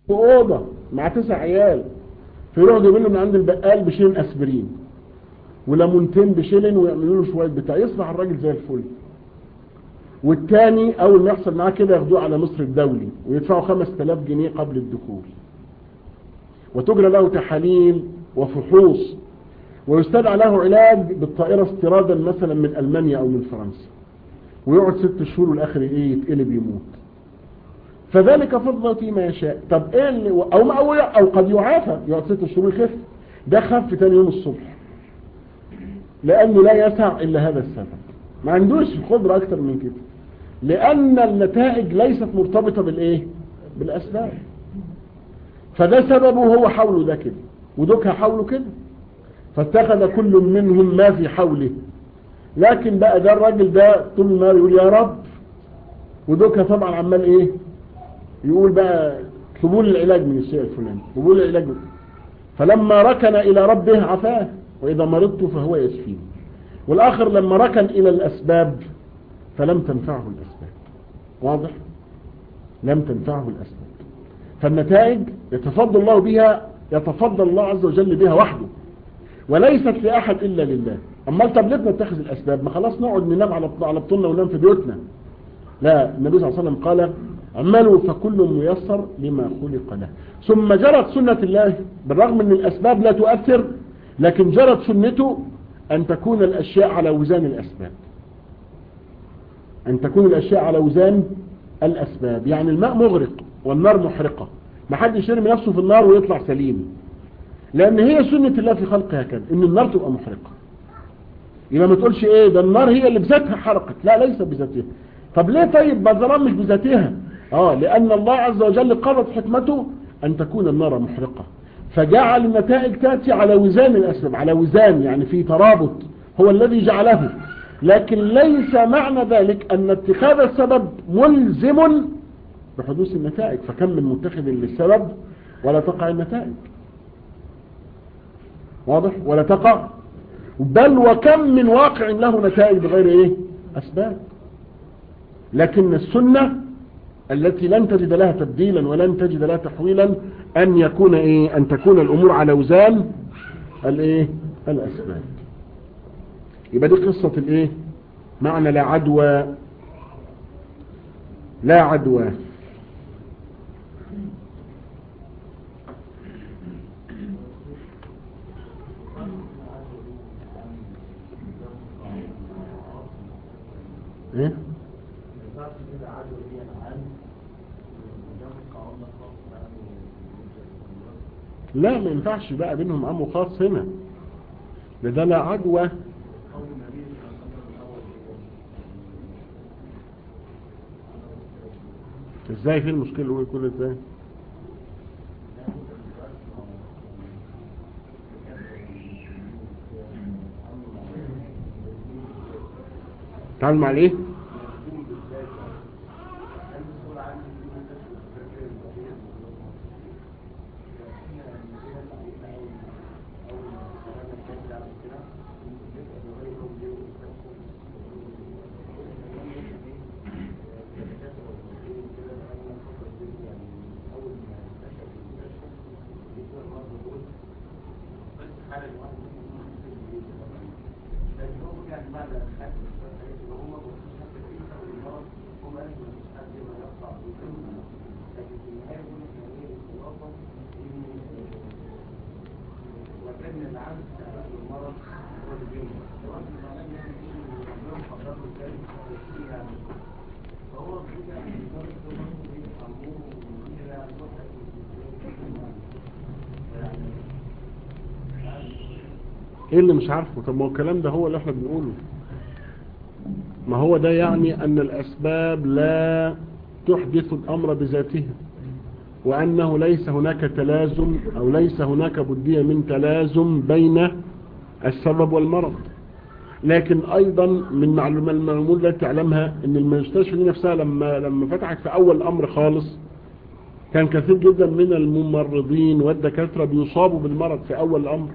في اوضه مع تسع عيال فيروحوا جايبين له من عند البقال بشيلين اسبرين وليمونتين بشيلين ويعملوا له شويه بتاع يصبح الراجل زي الفل والتاني اول ما يحصل معاه كده ياخدوه على مصر الدولي ويدفعوا 5000 جنيه قبل الدخول وتجرى له تحاليل وفحوص ويستدعى له علاج بالطائرة استيرادا مثلا من ألمانيا أو من فرنسا ويقعد ست شهور والآخر إيه يتقلب يموت فذلك فضل فيما يشاء طب إيه اللي أو, ما أو, أو قد يعافى يقعد ست شهور يخف ده خف تاني يوم الصبح لأنه لا يسع إلا هذا السبب ما عندوش قدرة أكتر من كده لأن النتائج ليست مرتبطة بالإيه بالأسباب فده سببه هو حوله ده كده ودوك حوله كده فاتخذ كل منهم ما في حوله لكن بقى ده الراجل ده طول النهار يقول يا رب ودوك طبعا عمال ايه يقول بقى قبول العلاج من الشيء الفلاني قبول العلاج فلما ركن الى ربه عفاه واذا مرضت فهو يشفيني والاخر لما ركن الى الاسباب فلم تنفعه الاسباب واضح لم تنفعه الاسباب فالنتائج يتفضل الله بها يتفضل الله عز وجل بها وحده وليست لأحد إلا لله أما طب ليه نتخذ الأسباب ما خلاص نقعد ننام على على بطولنا وننام في بيوتنا لا النبي صلى الله عليه وسلم قال اعملوا فكل ميسر لما خلق له ثم جرت سنة الله بالرغم من الأسباب لا تؤثر لكن جرت سنته أن تكون الأشياء على وزان الأسباب أن تكون الأشياء على وزان الأسباب يعني الماء مغرق والنار محرقة ما حدش يرمي نفسه في النار ويطلع سليم لأن هي سنة الله في خلقها كده إن النار تبقى محرقة يبقى ما تقولش إيه ده النار هي اللي بذاتها حرقت لا ليس بذاتها طب ليه طيب ما مش بذاتها آه لأن الله عز وجل قضت حكمته أن تكون النار محرقة فجعل النتائج تأتي على وزان الأسباب على وزان يعني في ترابط هو الذي جعله لكن ليس معنى ذلك أن اتخاذ السبب ملزم بحدوث النتائج فكم من متخذ للسبب ولا تقع النتائج واضح ولا تقع بل وكم من واقع له نتائج بغير ايه اسباب لكن السنة التي لن تجد لها تبديلا ولن تجد لها تحويلا ان يكون ايه ان تكون الامور على وزان الايه الاسباب يبقى دي قصة الايه معنى لا عدوى لا عدوى ايه لا ما ينفعش بقى بينهم عم خاص هنا ده ده لا عدوى ازاي في المشكلة هو يكون ازاي تعال مع الايه ايه اللي مش عارفه طب ما هو الكلام ده هو اللي احنا بنقوله ما هو ده يعني ان الاسباب لا تحدث الامر بذاتها وانه ليس هناك تلازم او ليس هناك بدية من تلازم بين السبب والمرض لكن ايضا من معلومات المعلومات التي تعلمها ان المستشفى دي نفسها لما لما فتحت في اول الامر خالص كان كثير جدا من الممرضين والدكاترة بيصابوا بالمرض في اول الامر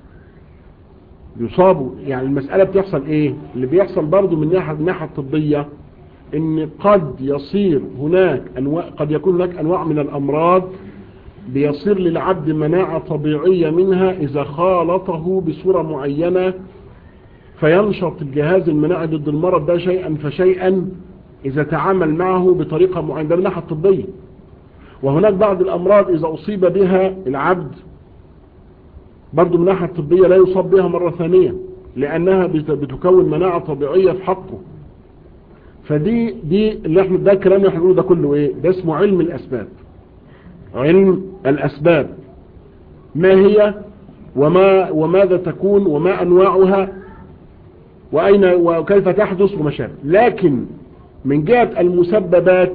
يصابوا يعني المسألة بتحصل ايه اللي بيحصل برضو من ناحية الناحية الطبية ان قد يصير هناك انواع قد يكون هناك انواع من الامراض بيصير للعبد مناعة طبيعية منها إذا خالطه بصورة معينة فينشط الجهاز المناعي ضد المرض ده شيئا فشيئا إذا تعامل معه بطريقة معينة ده من الناحية الطبية وهناك بعض الأمراض إذا أصيب بها العبد برضو من الناحية الطبية لا يصاب بها مرة ثانية لأنها بتكون مناعة طبيعية في حقه فدي دي اللي احنا ده الكلام اللي احنا بنقوله ده كله ايه ده اسمه علم الأسباب علم الأسباب ما هي وما وماذا تكون وما أنواعها وأين وكيف تحدث وما شابه لكن من جهة المسببات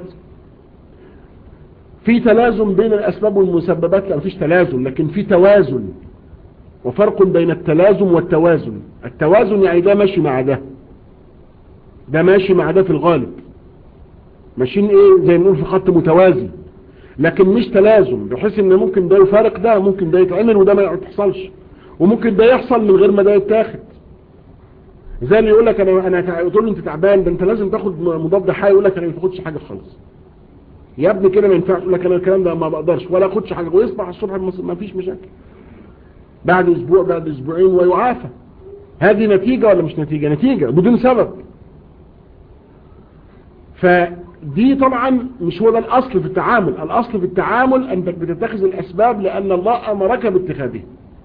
في تلازم بين الأسباب والمسببات لا مفيش تلازم لكن في توازن وفرق بين التلازم والتوازن التوازن يعني ده ماشي مع ده ده ماشي مع ده في الغالب ماشيين ايه زي نقول في خط متوازي لكن مش تلازم بحيث ان ممكن ده يفارق ده ممكن ده يتعمل وده ما يحصلش وممكن ده يحصل من غير ما ده يتاخد زي اللي يقول لك انا انا تقول له انت تعبان ده انت لازم تاخد مضاد حيوي يقول لك انا ما باخدش حاجه خالص يا ابني كده ما ينفعش يقول لك انا الكلام ده ما بقدرش ولا اخدش حاجه ويصبح الصبح ما فيش مشاكل بعد اسبوع بعد اسبوعين ويعافى هذه نتيجه ولا مش نتيجه نتيجه بدون سبب فدي طبعا مش هو ده الاصل في التعامل الاصل في التعامل انك بتتخذ الاسباب لان الله امرك باتخاذها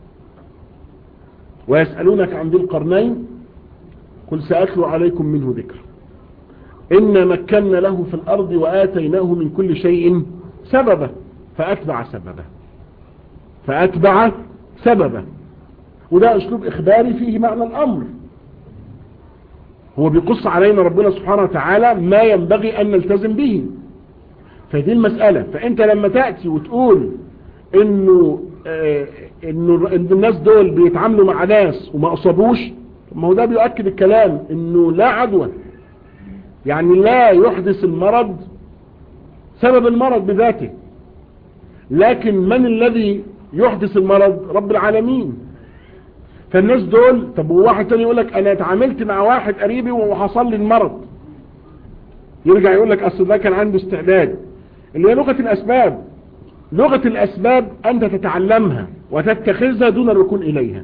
ويسألونك عن ذي القرنين قل سأتلو عليكم منه ذكر إن مكنا له في الأرض وآتيناه من كل شيء سببا فأتبع سببا فأتبع سببا وده أسلوب إخباري فيه معنى الأمر هو بيقص علينا ربنا سبحانه وتعالى ما ينبغي أن نلتزم به فدي المسألة فأنت لما تأتي وتقول إنه آه إنه الناس دول بيتعاملوا مع ناس وما أصابوش ما هو ده بيؤكد الكلام إنه لا عدوى يعني لا يحدث المرض سبب المرض بذاته لكن من الذي يحدث المرض رب العالمين فالناس دول طب وواحد تاني يقول لك انا اتعاملت مع واحد قريبي وحصل لي المرض يرجع يقول لك اصل ده كان عنده استعداد اللي هي لغة الاسباب لغة الاسباب انت تتعلمها وتتخذها دون الركون اليها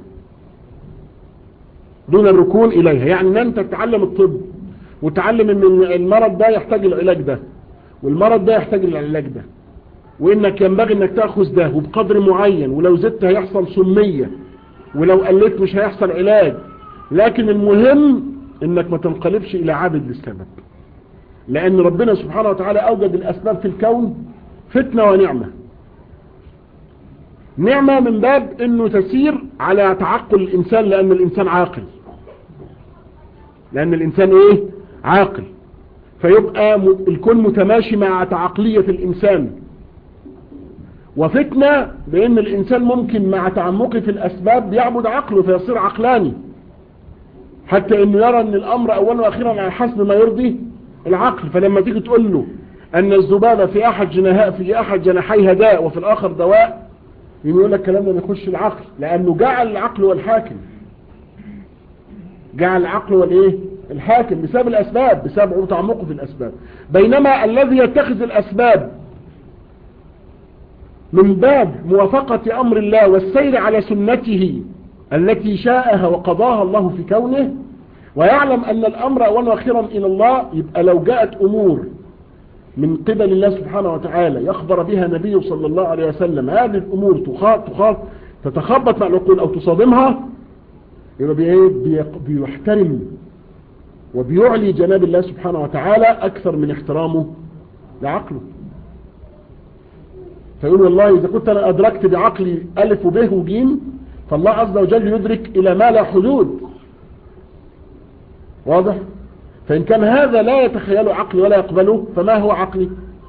دون الركون اليها يعني ان انت تتعلم الطب وتعلم ان المرض ده يحتاج العلاج ده والمرض ده يحتاج العلاج ده وانك ينبغي انك تاخذ ده وبقدر معين ولو زدت هيحصل سمية ولو قلت مش هيحصل علاج لكن المهم انك ما تنقلبش الى عابد للسبب لان ربنا سبحانه وتعالى اوجد الاسباب في الكون فتنة ونعمة نعمة من باب انه تسير على تعقل الانسان لان الانسان عاقل لان الانسان ايه عاقل فيبقى الكون متماشي مع تعقلية الإنسان وفتنة بأن الإنسان ممكن مع تعمقه في الأسباب يعبد عقله فيصير عقلاني حتى أنه يرى أن الأمر أولا وأخيرا على حسب ما يرضي العقل فلما تيجي تقول له أن الذبابة في أحد جناها في أحد جناحيها داء وفي الآخر دواء يقول لك الكلام ده يخش العقل لأنه جعل العقل والحاكم جعل العقل والإيه الحاكم بسبب الأسباب بسبب تعمقه في الأسباب بينما الذي يتخذ الأسباب من باب موافقة أمر الله والسير على سنته التي شاءها وقضاها الله في كونه ويعلم أن الأمر أولا وأخيرا إلى الله يبقى لو جاءت أمور من قبل الله سبحانه وتعالى يخبر بها نبيه صلى الله عليه وسلم هذه الأمور تخاط تخاط تتخبط مع العقول أو تصادمها يبقى بيحترم وبيعلي جناب الله سبحانه وتعالى أكثر من احترامه لعقله فيقول والله إذا كنت أنا أدركت بعقلي ألف وب وجيم فالله عز وجل يدرك إلى ما لا حدود واضح فإن كان هذا لا يتخيل عقلي ولا يقبله فما هو عقلي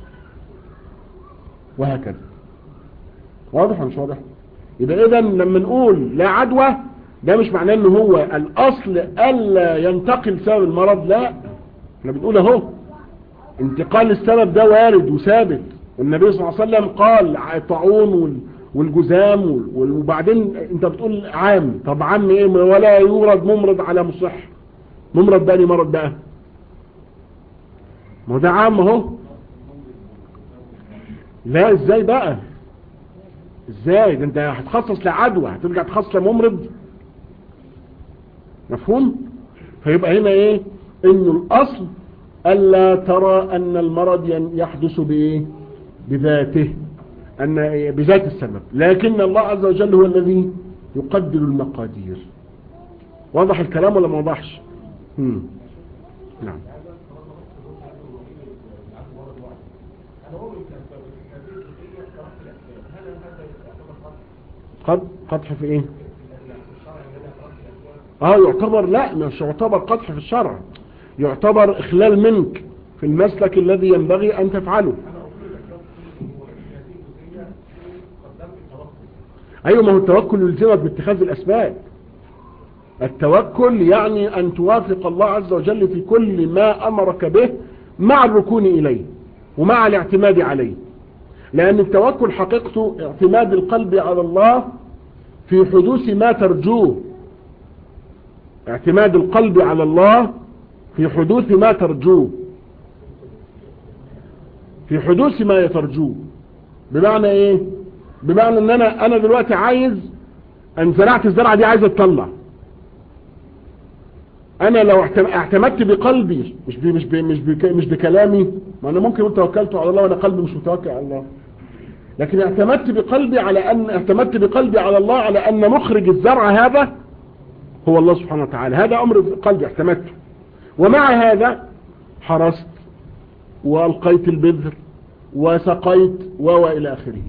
وهكذا واضح ولا مش واضح يبقى إذا لما نقول لا عدوى ده مش معناه ان هو الاصل الا ينتقل سبب المرض لا احنا بنقول اهو انتقال السبب ده وارد وثابت والنبي صلى الله عليه وسلم قال الطاعون والجزام وبعدين انت بتقول عام طب عام ايه ولا يورد ممرض على مصح ممرض بقى مرض بقى ما ده عام اهو لا ازاي بقى ازاي ده انت هتخصص لعدوى هترجع تخصص لممرض مفهوم فيبقى هنا ايه انه الاصل الا ترى ان المرض يحدث بايه بذاته ان بذات السبب لكن الله عز وجل هو الذي يقدر المقادير واضح الكلام ولا ما وضحش مم. نعم قد قدح في ايه اه يعتبر لا مش يعتبر قدح في الشرع يعتبر اخلال منك في المسلك الذي ينبغي ان تفعله ايوه ما هو التوكل يلزمك باتخاذ الاسباب التوكل يعني ان توافق الله عز وجل في كل ما امرك به مع الركون اليه ومع الاعتماد عليه لان التوكل حقيقته اعتماد القلب على الله في حدوث ما ترجوه اعتماد القلب على الله في حدوث ما ترجوه في حدوث ما يترجوه بمعنى ايه بمعنى ان انا انا دلوقتي عايز ان زرعت الزرعه دي عايز تطلع انا لو اعتمدت بقلبي مش بي مش بي مش بي مش بكلامي ما انا ممكن اقول توكلت على الله وانا قلبي مش متوكل على الله لكن اعتمدت بقلبي على ان اعتمدت بقلبي على الله على ان مخرج الزرع هذا هو الله سبحانه وتعالى هذا امر قلبي اعتمدته ومع هذا حرست والقيت البذر وسقيت والى اخره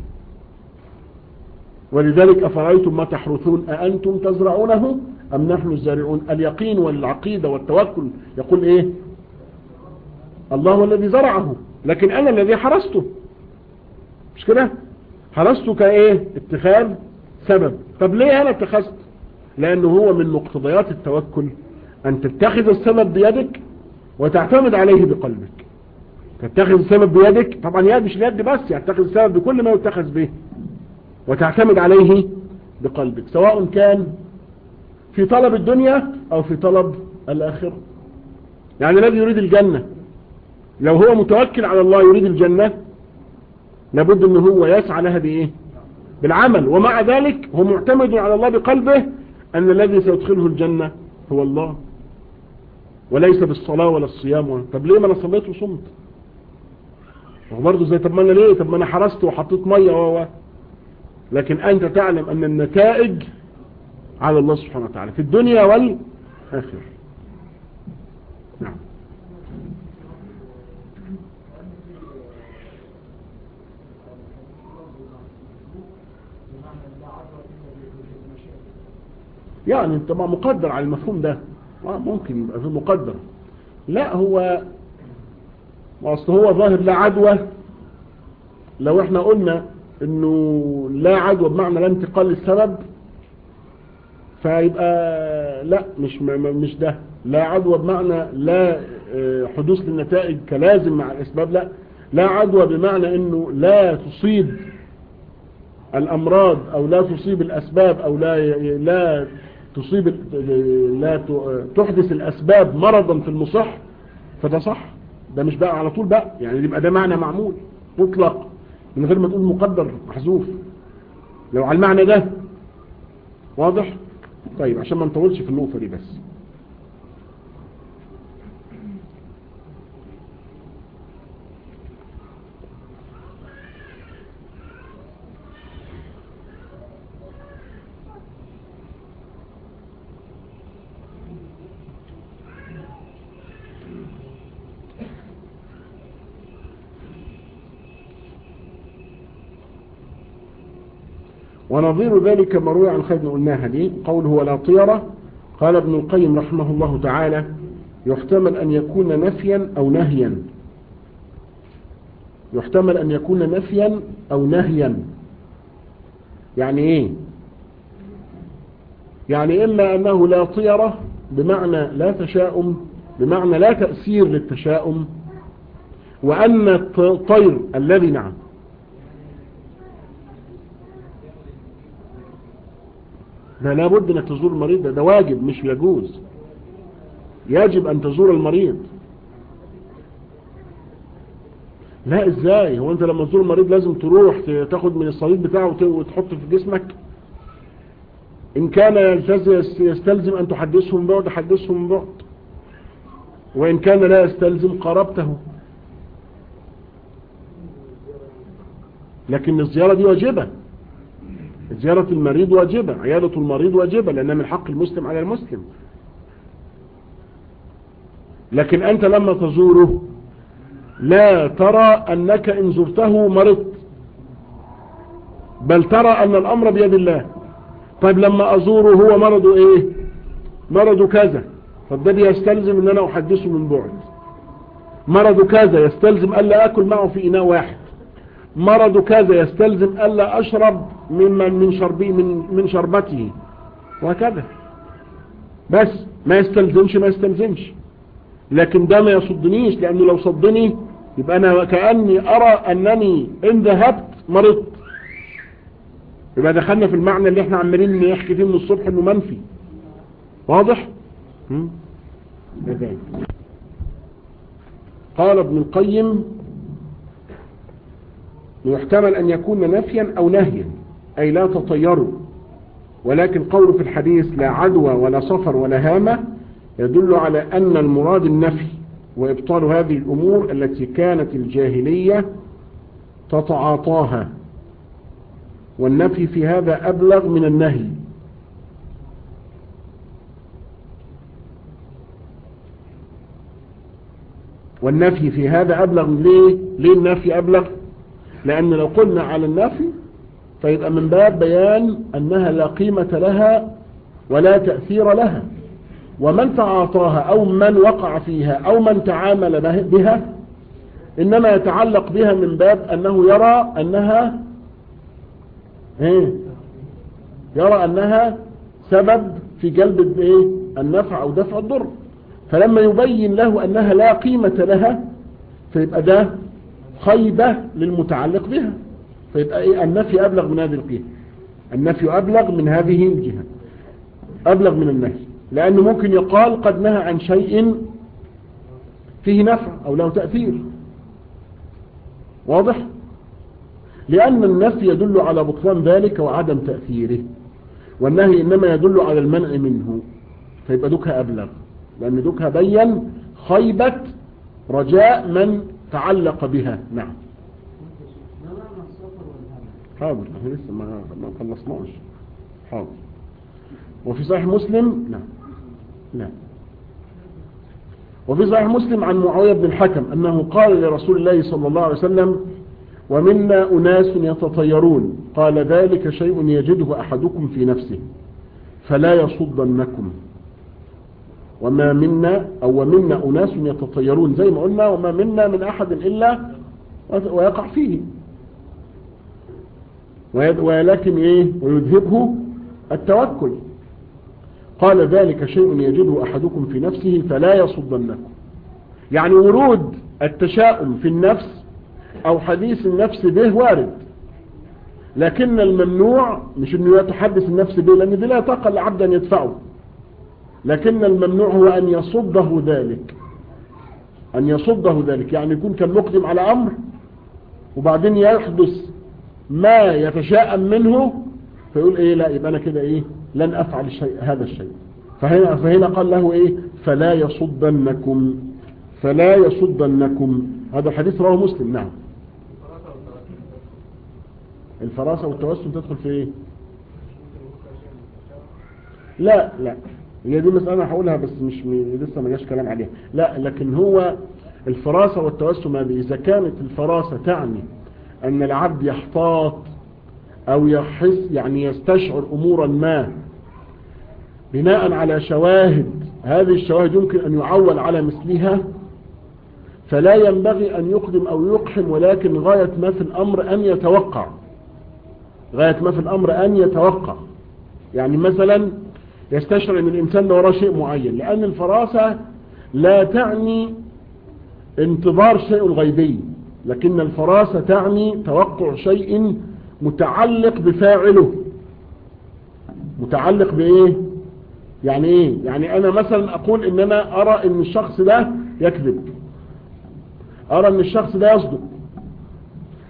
ولذلك افرايتم ما تحرثون اانتم تزرعونه ام نحن الزارعون اليقين والعقيده والتوكل يقول ايه الله هو الذي زرعه لكن انا الذي حرسته مش كده حرسته كايه اتخاذ سبب طب ليه انا اتخذت لانه هو من مقتضيات التوكل ان تتخذ السبب بيدك وتعتمد عليه بقلبك تتخذ السبب بيدك طبعا يد مش اليد بس يعني تتخذ السبب بكل ما يتخذ به وتعتمد عليه بقلبك سواء كان في طلب الدنيا او في طلب الاخره يعني الذي يريد الجنه لو هو متوكل على الله يريد الجنه لابد ان هو يسعى لها بايه بالعمل ومع ذلك هو معتمد على الله بقلبه ان الذي سيدخله الجنة هو الله وليس بالصلاة ولا الصيام ولا طب ليه ما انا صليت وصمت وبرضه زي طب ما انا ليه طب ما انا حرست وحطيت مية و لكن انت تعلم ان النتائج على الله سبحانه وتعالى في الدنيا والاخره نعم يعني طبعا مقدر على المفهوم ده ممكن يبقى في مقدر لا هو اصل هو ظاهر لا عدوى لو احنا قلنا انه لا عدوى بمعنى لا انتقال للسبب فيبقى لا مش مش ده لا عدوى بمعنى لا حدوث للنتائج كلازم مع الاسباب لا لا عدوى بمعنى انه لا تصيب الامراض او لا تصيب الاسباب او لا لا تصيب لا تحدث الاسباب مرضا في المصح فده صح ده مش بقى على طول بقى يعني يبقى ده معنى معمول مطلق من غير ما تقول مقدر محذوف لو على المعنى ده واضح طيب عشان ما نطولش في النقطة دي بس ونظير ذلك مروي عن خالد قلناها دي قوله ولا طيرة قال ابن القيم رحمه الله تعالى يحتمل أن يكون نفيا أو نهيا يحتمل أن يكون نفيا أو نهيا يعني إيه يعني إما أنه لا طيرة بمعنى لا تشاؤم بمعنى لا تأثير للتشاؤم وأن الطير الذي نعم ده لابد انك تزور المريض ده, ده واجب مش يجوز يجب ان تزور المريض لا ازاي هو انت لما تزور المريض لازم تروح تاخد من الصليب بتاعه وتحطه في جسمك ان كان يستلزم ان تحدثه من بعد حدثه من بعد وان كان لا يستلزم قربته لكن الزيارة دي واجبة زيارة المريض واجبة عيادة المريض واجبة لأنها من حق المسلم على المسلم لكن أنت لما تزوره لا ترى أنك إن زرته مرضت بل ترى أن الأمر بيد الله طيب لما أزوره هو مرضه إيه مرضه كذا طب ده يستلزم أن أنا أحدثه من بعد مرضه كذا يستلزم ألا أكل معه في إناء واحد مرض كذا يستلزم ألا أشرب ممن من شربي من من شربته وهكذا بس ما يستلزمش ما يستلزمش لكن ده ما يصدنيش لأنه لو صدني يبقى أنا كأني أرى أنني إن ذهبت مرضت يبقى دخلنا في المعنى اللي احنا عمالين نحكي فيه من الصبح انه منفي واضح قال ابن القيم يحتمل أن يكون نفيا أو نهيا أي لا تطيروا ولكن قول في الحديث لا عدوى ولا صفر ولا هامة يدل على أن المراد النفي وإبطال هذه الأمور التي كانت الجاهلية تتعاطاها والنفي في هذا أبلغ من النهي والنفي في هذا أبلغ ليه ليه النفي أبلغ لأن لو قلنا على النفي فيبقى من باب بيان أنها لا قيمة لها ولا تأثير لها ومن تعاطاها أو من وقع فيها أو من تعامل بها إنما يتعلق بها من باب أنه يرى أنها يرى أنها سبب في جلب إيه النفع أو دفع الضر فلما يبين له أنها لا قيمة لها فيبقى ده خيبة للمتعلق بها فيبقى إيه النفي أبلغ من هذه القيمة النفي أبلغ من هذه الجهة أبلغ من النهي لأنه ممكن يقال قد نهى عن شيء فيه نفع أو له تأثير واضح لأن النفي يدل على بطلان ذلك وعدم تأثيره والنهي إنما يدل على المنع منه فيبقى دكها أبلغ لأن دكها بين خيبة رجاء من تعلق بها نعم حاضر احنا لسه ما ما خلصناش حاضر وفي صحيح مسلم لا لا وفي صحيح مسلم عن معاوية بن الحكم أنه قال لرسول الله صلى الله عليه وسلم ومنا أناس يتطيرون قال ذلك شيء يجده أحدكم في نفسه فلا يصدنكم وما منا أو ومنا أناس يتطيرون زي ما قلنا وما منا من أحد إلا ويقع فيه ولكن إيه ويذهبه التوكل قال ذلك شيء يجده أحدكم في نفسه فلا يصدنكم يعني ورود التشاؤم في النفس أو حديث النفس به وارد لكن الممنوع مش أنه يتحدث النفس به لأن دي لا طاقة لعبد أن يدفعه لكن الممنوع هو أن يصده ذلك أن يصده ذلك يعني يكون كان مقدم على أمر وبعدين يحدث ما يتشاءم منه فيقول إيه لا يبقى أنا كده إيه لن أفعل الشيء هذا الشيء فهنا, فهنا قال له إيه فلا يصدنكم فلا يصدنكم هذا الحديث رواه مسلم نعم الفراسة والتوسل تدخل في ايه لا لا هي دي مسألة أنا هقولها بس مش م... لسه ما جاش كلام عليها لا لكن هو الفراسة والتوسم هذه إذا كانت الفراسة تعني أن العبد يحتاط أو يحس يعني يستشعر أمورا ما بناء على شواهد هذه الشواهد يمكن أن يعول على مثلها فلا ينبغي أن يقدم أو يقحم ولكن غاية ما في الأمر أن يتوقع غاية ما في الأمر أن يتوقع يعني مثلا يستشعر أن الإنسان ده وراه شيء معين لأن الفراسة لا تعني انتظار شيء غيبي لكن الفراسة تعني توقع شيء متعلق بفاعله متعلق بإيه يعني إيه يعني أنا مثلا أقول إن أنا أرى إن الشخص ده يكذب أرى أن الشخص ده يصدق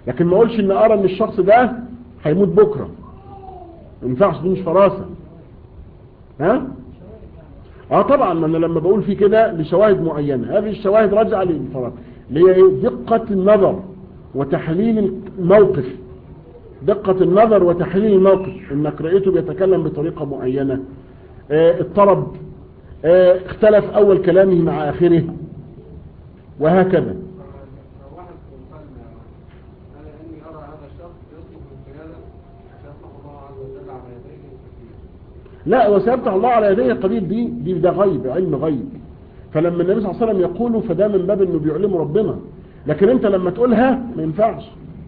لكن ما اقولش ان ارى ان الشخص ده هيموت بكرة ما ينفعش دي مش فراسة ها اه طبعا ما انا لما بقول في كده لشواهد معينة هذه الشواهد راجعة للفراسة اللي هي ايه دقة النظر وتحليل الموقف دقة النظر وتحليل الموقف انك رأيته بيتكلم بطريقة معينة اه اضطرب اه اختلف اول كلامه مع اخره وهكذا واحد قال أنا إني أرى هذا الشخص يصلح للقيادة سيصلح الله عز وجل على يديه كثير لا وسيفتح الله على يديه قليل دي دي ده غيب علم غيب فلما النبي صلى الله عليه وسلم يقوله فده من باب انه بيعلمه ربنا لكن انت لما تقولها ما ينفعش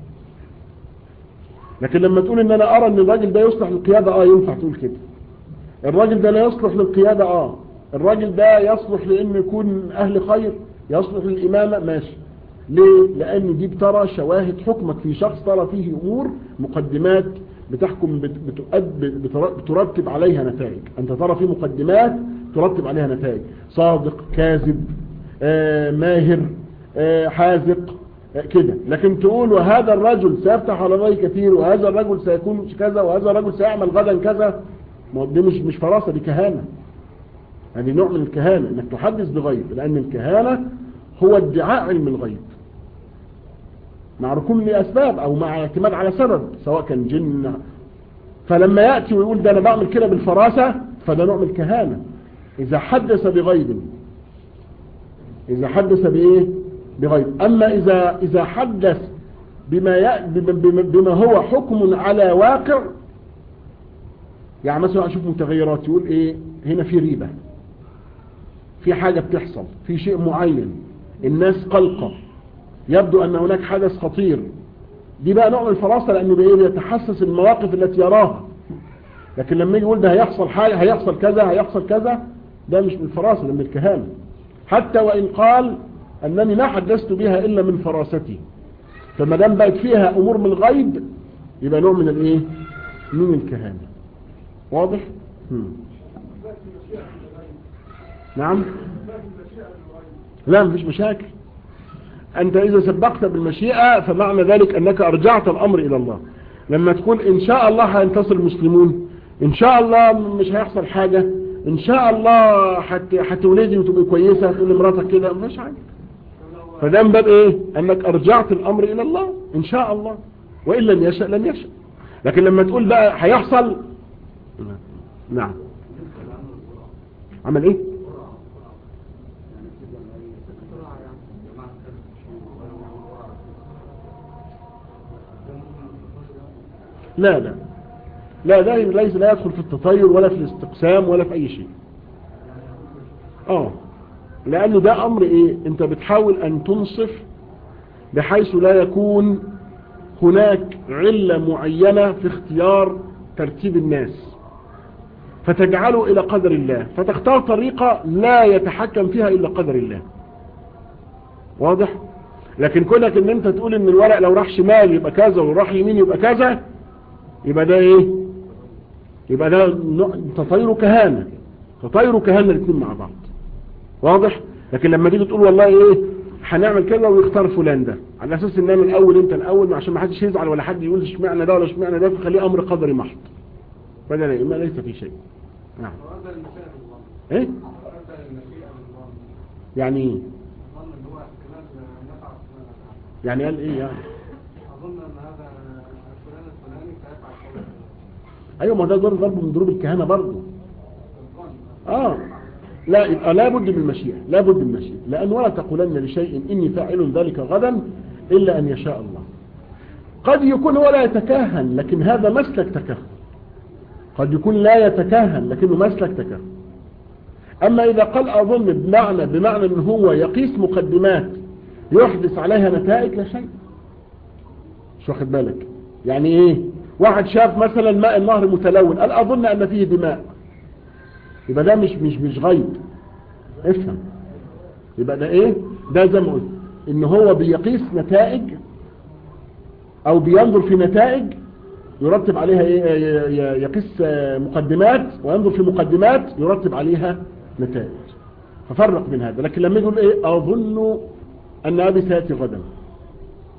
لكن لما تقول ان انا ارى ان الراجل ده يصلح للقيادة اه ينفع تقول كده الراجل ده لا يصلح للقيادة اه الراجل ده يصلح لانه يكون اهل خير يصلح للامامة ماشي ليه لان دي بترى شواهد حكمك في شخص ترى فيه امور مقدمات بتحكم بت- بتؤد بتر- بترتب عليها نتائج انت ترى فيه مقدمات ترتب عليها نتائج صادق كاذب آه ماهر آه حاذق آه كده لكن تقول وهذا الرجل سيفتح على الله كثير وهذا الرجل سيكون كذا وهذا الرجل سيعمل غدا كذا ما هو دي مش مش فراسة دي كهانة هذه نوع من الكهانة انك تحدث بغيب لان الكهانة هو ادعاء علم الغيب مع ركون لأسباب أو مع اعتماد على سبب سواء كان جن فلما يأتي ويقول ده أنا بعمل كده بالفراسة فده نوع من الكهانة إذا حدث بغيب إذا حدث بإيه بغيب أما إذا إذا حدث بما ي... بما, بما هو حكم على واقع يعني مثلا أشوف متغيرات يقول إيه هنا في ريبة في حاجة بتحصل في شيء معين الناس قلقة يبدو أن هناك حدث خطير دي بقى نوع من الفراسة لأنه بإيه بيتحسس المواقف التي يراها لكن لما يجي يقول ده هيحصل حاجة هيحصل كذا هيحصل كذا ده مش من الفراسة ده من الكهانة حتى وإن قال أنني ما حدثت بها إلا من فراستي فما دام بقت فيها أمور من الغيب يبقى نوع من الإيه من الكهانة واضح هم. نعم لا مفيش مشاكل أنت إذا سبقت بالمشيئة فمعنى ذلك أنك أرجعت الأمر إلى الله لما تقول إن شاء الله هينتصر المسلمون إن شاء الله مش هيحصل حاجة إن شاء الله حت... هتولدي وتبقى كويسة تقول لمراتك كده مفيش حاجة فده من باب إيه أنك أرجعت الأمر إلى الله إن شاء الله وإن لم يشأ لم يشأ لكن لما تقول بقى هيحصل نعم عمل إيه لا لا لا ده ليس لا يدخل في التطير ولا في الاستقسام ولا في اي شيء اه لانه ده امر ايه انت بتحاول ان تنصف بحيث لا يكون هناك علة معينة في اختيار ترتيب الناس فتجعله الى قدر الله فتختار طريقة لا يتحكم فيها الا قدر الله واضح لكن كونك ان انت تقول ان الورق لو راح شمال يبقى كذا وراح يمين يبقى كذا يبقى ده ايه يبقى ده تطير كهانة تطير كهانة الاثنين مع بعض واضح لكن لما تيجي تقول والله ايه هنعمل كده ويختار فلان ده على اساس ان انا الاول انت الاول عشان ما حدش يزعل ولا حد يقول اشمعنى ده ولا اشمعنى ده فخليه امر قدري محض فده لا ما ليس في شيء نعم وأبدأ المشيئة بالظن ايه وأبدأ المشيئة بالظن يعني ايه الظن اللي هو احتمال نفع فلان أفعل. يعني قال ايه يعني أظن أن هذا فلان الفلاني سيفعل كذا ايوه ما ده ضرب ضرب من ضروب الكهانة برضه الظن اه لا يبقى لابد من المشيئة لابد من المشيئة لأن ولا تقولن لشيء إني فاعل ذلك غدا إلا أن يشاء الله قد يكون هو لا يتكهن لكن هذا مسلك تكهن قد يكون لا يتكهن لكنه مسلك تكهن أما إذا قال أظن بمعنى بمعنى أن هو يقيس مقدمات يحدث عليها نتائج لا شيء مش واخد بالك يعني إيه واحد شاف مثلا ماء النهر متلون قال أظن أن فيه دماء يبقى ده مش مش مش غيب افهم يبقى ده ايه ده زي ما قلت ان هو بيقيس نتائج او بينظر في نتائج يرتب عليها ايه يقيس مقدمات وينظر في مقدمات يرتب عليها نتائج ففرق بين هذا لكن لما يقول ايه اظن ان ابي سياتي غدا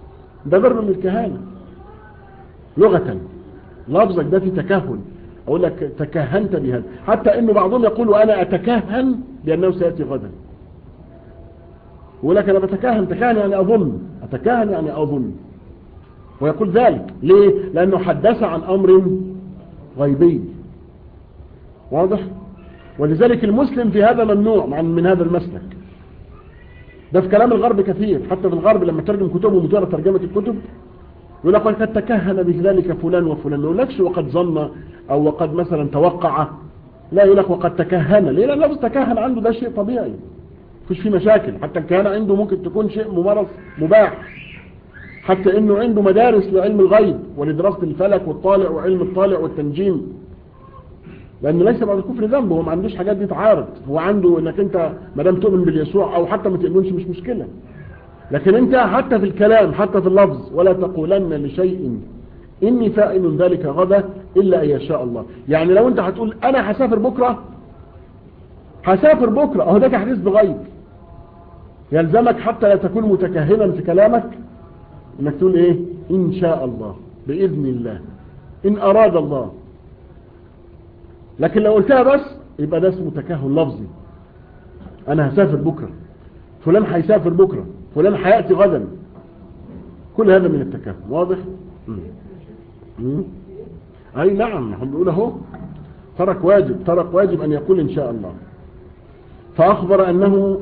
ده ضرب من الكهانة لغة لفظك ده في تكهن اقول لك تكهنت بهذا حتى انه بعضهم يقول وانا اتكهن بانه سيأتي غدا يقول لك انا بتكهن تكهن يعني اظن اتكهن يعني اظن ويقول ذلك ليه لانه حدث عن امر غيبي واضح ولذلك المسلم في هذا ممنوع عن من هذا المسلك ده في كلام الغرب كثير حتى في الغرب لما ترجم كتبه مجرد ترجمة الكتب يقول لك قد تكهن بذلك فلان وفلان ما يقولكش وقد ظن او وقد مثلا توقع لا يقول لك وقد تكهن ليه لان لفظ تكهن عنده ده شيء طبيعي مفيش فيه مشاكل حتى الكهنة عنده ممكن تكون شيء ممارس مباح حتى انه عنده مدارس لعلم الغيب ولدراسة الفلك والطالع وعلم الطالع والتنجيم لانه ليس بعد الكفر ذنب هو ما عندوش حاجات دي تعارض هو عنده انك انت ما دام تؤمن باليسوع او حتى ما تؤمنش مش مشكلة لكن انت حتى في الكلام حتى في اللفظ ولا تقولن لشيء اني فائل ذلك غدا الا ان يشاء الله يعني لو انت هتقول انا هسافر بكرة هسافر بكرة اهو ده تحديث بغيب يلزمك حتى لا تكون متكهنا في كلامك انك تقول ايه ان شاء الله باذن الله ان اراد الله لكن لو قلتها بس يبقى ده اسمه تكهن لفظي انا هسافر بكرة فلان هيسافر بكرة فلان هيأتي غدا كل هذا من التكهن واضح مم. مم. اي نعم هم بيقول اهو ترك واجب ترك واجب ان يقول ان شاء الله فاخبر انه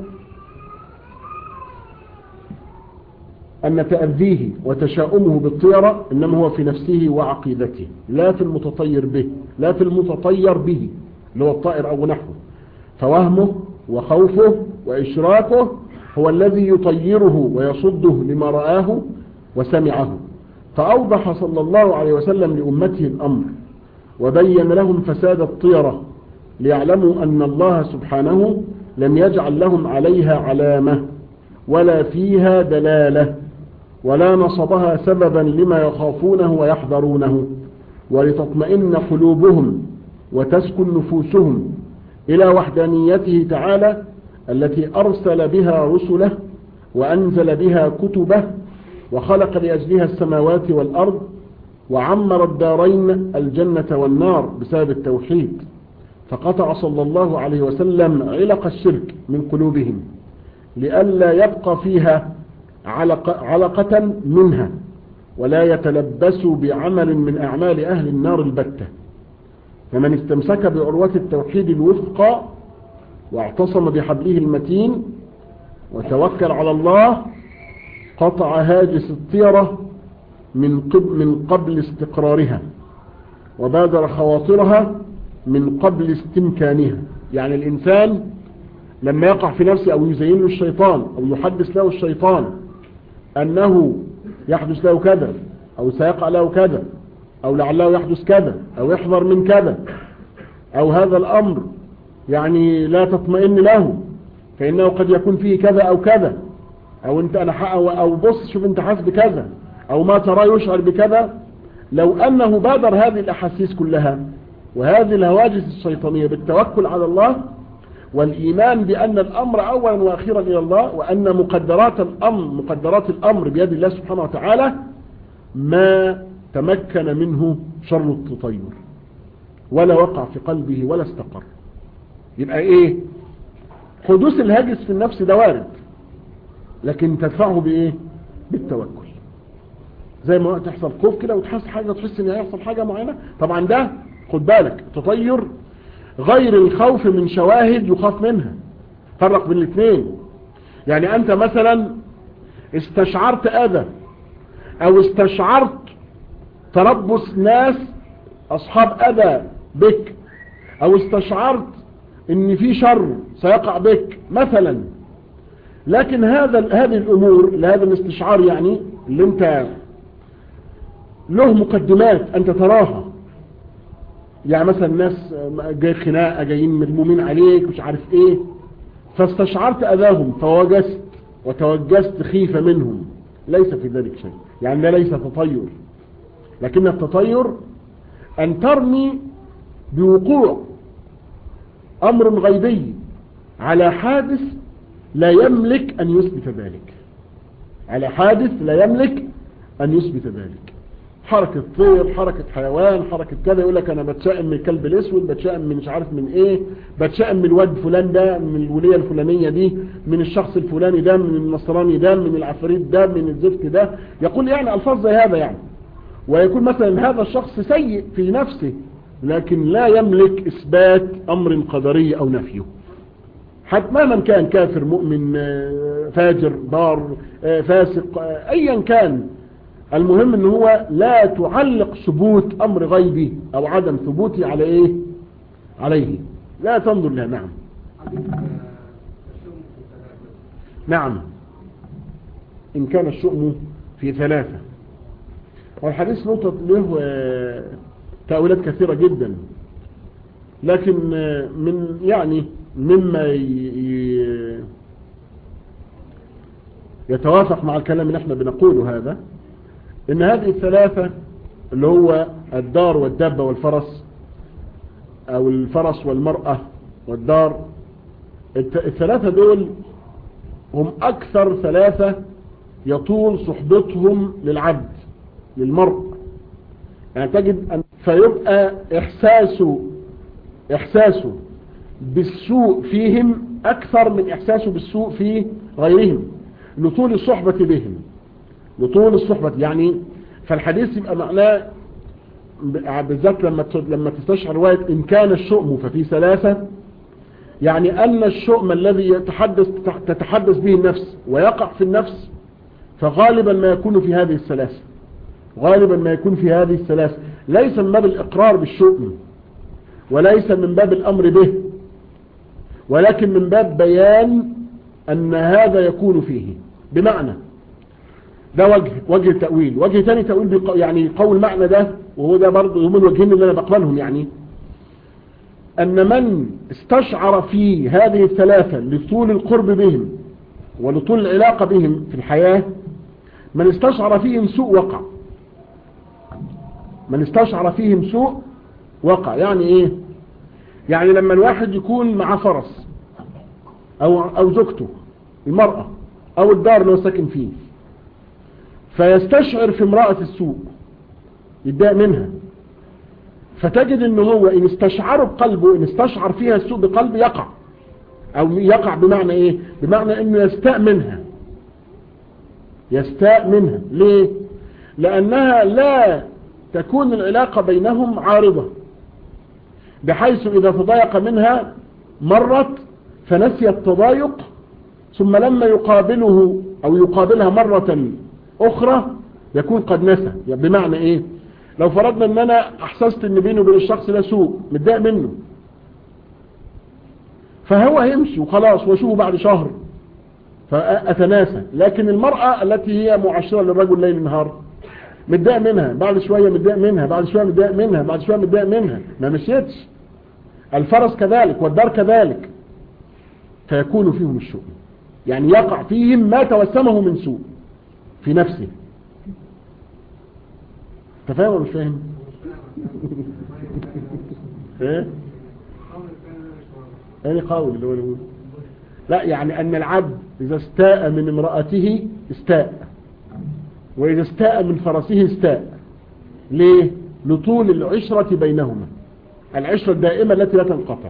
أن تأذيه وتشاؤمه بالطيرة إنما هو في نفسه وعقيدته لا في المتطير به لا في المتطير به اللي هو الطائر أو نحوه فوهمه وخوفه وإشراكه هو الذي يطيره ويصده لما رآه وسمعه فأوضح صلى الله عليه وسلم لأمته الأمر وبين لهم فساد الطيرة ليعلموا أن الله سبحانه لم يجعل لهم عليها علامة ولا فيها دلالة ولا نصبها سببا لما يخافونه ويحذرونه ولتطمئن قلوبهم وتسكن نفوسهم إلى وحدانيته تعالى التي أرسل بها رسله وأنزل بها كتبه وخلق لأجلها السماوات والأرض وعمر الدارين الجنة والنار بسبب التوحيد فقطع صلى الله عليه وسلم علق الشرك من قلوبهم لئلا يبقى فيها علق علقة منها ولا يتلبسوا بعمل من أعمال أهل النار البتة فمن استمسك بعروة التوحيد الوثقى واعتصم بحبله المتين وتوكل على الله قطع هاجس الطيرة من قبل, من قبل استقرارها وبادر خواطرها من قبل استمكانها يعني الإنسان لما يقع في نفسه أو يزين له الشيطان أو يحدث له الشيطان أنه يحدث له كذا أو سيقع له كذا أو لعله يحدث كذا أو يحذر من كذا أو هذا الأمر يعني لا تطمئن له فإنه قد يكون فيه كذا أو كذا أو أنت أنا أو, أو بص شوف أنت حاسس بكذا أو ما ترى يشعر بكذا لو أنه بادر هذه الأحاسيس كلها وهذه الهواجس الشيطانية بالتوكل على الله والإيمان بأن الأمر أولا وأخيرا إلى الله وأن مقدرات الأمر مقدرات الأمر بيد الله سبحانه وتعالى ما تمكن منه شر التطير ولا وقع في قلبه ولا استقر يبقى إيه حدوث الهاجس في النفس ده وارد لكن تدفعه بإيه بالتوكل زي ما تحصل خوف كده وتحس حاجة تحس ان هيحصل حاجة معينة طبعا ده خد بالك تطير غير الخوف من شواهد يخاف منها فرق بين الاثنين يعني انت مثلا استشعرت اذى او استشعرت تربص ناس اصحاب اذى بك او استشعرت ان في شر سيقع بك مثلا لكن هذا هذه الامور لهذا الاستشعار يعني اللي انت له مقدمات انت تراها يعني مثلا ناس جاي خناقه جايين مذمومين عليك مش عارف ايه فاستشعرت اذاهم فوجست وتوجست خيفة منهم ليس في ذلك شيء يعني ده ليس تطير لكن التطير ان ترمي بوقوع امر غيبي على حادث لا يملك ان يثبت ذلك على حادث لا يملك أن يثبت ذلك حركة طير حركة حيوان حركة كذا يقول لك أنا بتشائم من الكلب الأسود بتشائم من مش عارف من إيه بتشائم من الواد فلان ده من الولية الفلانية دي من الشخص الفلاني ده من النصراني ده من العفريت ده من الزفت ده يقول يعني ألفاظ زي هذا يعني ويكون مثلا هذا الشخص سيء في نفسه لكن لا يملك إثبات أمر قدري أو نفيه حتى مهما كان كافر مؤمن فاجر ضار فاسق أيا كان المهم ان هو لا تعلق ثبوت امر غيبي او عدم ثبوته على ايه عليه لا تنظر لها نعم نعم ان كان الشؤم في ثلاثة والحديث نقطة له تأويلات كثيرة جدا لكن من يعني مما يتوافق مع الكلام اللي احنا بنقوله هذا ان هذه الثلاثة اللي هو الدار والدابة والفرس او الفرس والمرأة والدار الثلاثة دول هم اكثر ثلاثة يطول صحبتهم للعبد للمرء يعني تجد أن فيبقى احساسه احساسه بالسوء فيهم اكثر من احساسه بالسوء في غيرهم لطول الصحبة بهم لطول الصحبة يعني فالحديث يبقى معناه بالذات لما لما تستشعر رواية إن كان الشؤم ففي ثلاثة يعني أن الشؤم الذي يتحدث تتحدث به النفس ويقع في النفس فغالبا ما يكون في هذه الثلاثة غالبا ما يكون في هذه الثلاثة ليس من باب الإقرار بالشؤم وليس من باب الأمر به ولكن من باب بيان أن هذا يكون فيه بمعنى ده وجه وجه التأويل وجه تاني تأويل بق... يعني قول معنى ده وهو ده برضه هم الوجهين اللي أنا بقبلهم يعني أن من استشعر في هذه الثلاثة لطول القرب بهم ولطول العلاقة بهم في الحياة من استشعر فيهم سوء وقع من استشعر فيهم سوء وقع يعني ايه يعني لما الواحد يكون مع فرس او, أو زوجته المرأة او الدار اللي هو ساكن فيه فيستشعر في امرأة السوء يتضايق منها فتجد ان هو ان استشعره بقلبه ان استشعر فيها السوء بقلبه يقع او يقع بمعنى ايه بمعنى انه يستاء منها يستاء منها ليه لانها لا تكون العلاقة بينهم عارضة بحيث اذا تضايق منها مرت فنسي التضايق ثم لما يقابله او يقابلها مرة اخرى يكون قد نسى يعني بمعنى ايه لو فرضنا ان انا احسست ان بيني وبين الشخص ده سوء متضايق منه فهو هيمشي وخلاص واشوفه بعد شهر فاتناسى لكن المرأة التي هي معاشرة للرجل ليل نهار متضايق منها بعد شوية متضايق منها بعد شوية متضايق منها بعد شوية متضايق منها ما مشيتش الفرس كذلك والدار كذلك فيكون فيهم الشؤم يعني يقع فيهم ما توسمه من سوء في نفسه انت فاهم ولا مش فاهم ايه ايه قول اللي هو اللي لا يعني ان العبد اذا استاء من امرأته استاء واذا استاء من فرسه استاء ليه لطول العشرة بينهما العشرة الدائمة التي لا تنقطع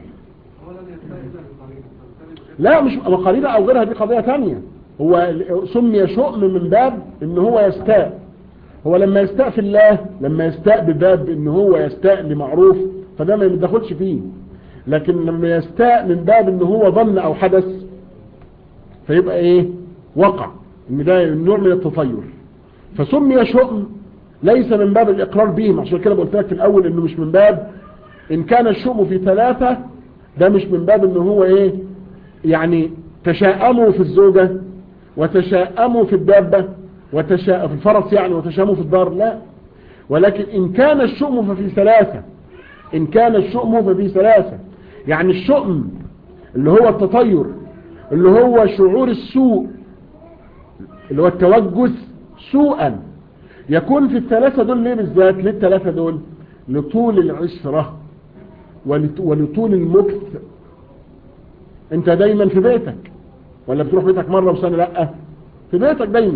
لا مش قريبة او غيرها دي قضية تانية هو سمي شؤم من باب ان هو يستاء هو لما يستاء في الله لما يستاء بباب ان هو يستاء لمعروف فده ما يدخلش فيه لكن لما يستاء من باب ان هو ظن او حدث فيبقى ايه وقع ان ده نوع من التطير فسمي شؤم ليس من باب الاقرار بهم عشان كده قلت لك في الاول انه مش من باب ان كان الشؤم في ثلاثة ده مش من باب ان هو ايه يعني تشاءموا في الزوجة وتشاءموا في الدابة وتشاء في الفرس يعني وتشاءموا في الدار لا ولكن إن كان الشؤم ففي ثلاثة إن كان الشؤم ففي ثلاثة يعني الشؤم اللي هو التطير اللي هو شعور السوء اللي هو التوجس سوءا يكون في الثلاثة دول ليه بالذات ليه الثلاثة دول لطول العشرة ولطول المكث انت دايما في بيتك ولا بتروح بيتك مرة وسنة لا في بيتك دايما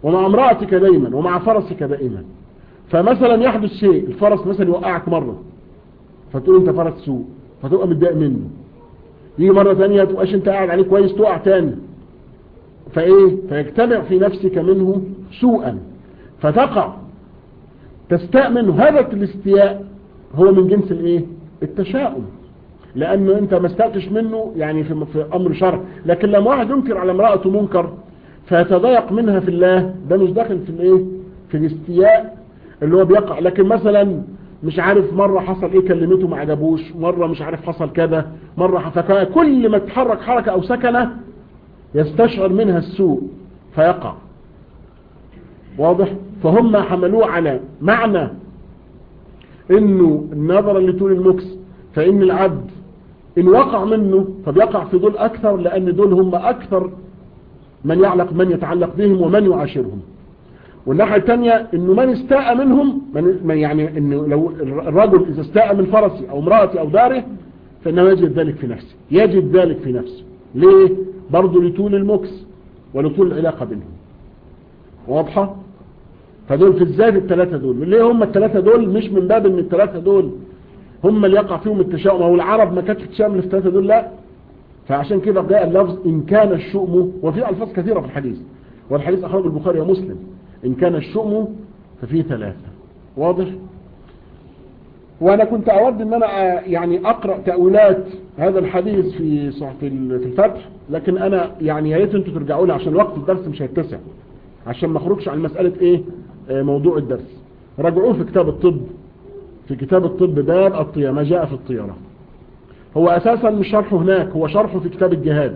ومع امرأتك دائما ومع فرسك دائما فمثلا يحدث شيء الفرس مثلا يوقعك مرة فتقول انت فرس سوء فتبقى متضايق منه يجي مرة ثانية تبقاش انت قاعد عليه كويس تقع تاني فايه فيجتمع في نفسك منه سوءا فتقع تستاء منه هذا الاستياء هو من جنس الايه التشاؤم لانه انت ما استأتش منه يعني في, في امر شرع لكن لما واحد ينكر على امرأته منكر فيتضايق منها في الله ده مش داخل في الايه في الاستياء اللي هو بيقع لكن مثلا مش عارف مرة حصل ايه كلمته ما عجبوش مرة مش عارف حصل كذا مرة حفكها كل ما تحرك حركة او سكنة يستشعر منها السوء فيقع واضح فهم حملوه على معنى انه نظرا لطول المكس فان العبد ان وقع منه فبيقع في دول اكثر لان دول هم اكثر من يعلق من يتعلق بهم ومن يعاشرهم والناحية الثانية انه من استاء منهم من يعني انه لو الرجل اذا استاء من فرسي او امرأتي او داره فانه يجد ذلك في نفسه يجد ذلك في نفسه ليه برضه لطول المكس ولطول العلاقة بينهم واضحة فدول في الذات الثلاثة دول ليه هم الثلاثة دول مش من باب ان الثلاثة دول هم اللي يقع فيهم التشاؤم او العرب ما كانتش تشامل في الثلاثة دول لا فعشان كده جاء اللفظ ان كان الشؤم وفي الفاظ كثيرة في الحديث والحديث اخرجه البخاري ومسلم ان كان الشؤم ففيه ثلاثة واضح وانا كنت اود ان انا يعني اقرأ تأويلات هذا الحديث في في الفتح لكن انا يعني يا ريت انتوا ترجعوا لي عشان وقت الدرس مش هيتسع عشان ما اخرجش عن مسألة ايه موضوع الدرس راجعوه في كتاب الطب في كتاب الطب باب الطيرة ما جاء في الطيرة هو اساسا مش شرحه هناك هو شرحه في كتاب الجهاد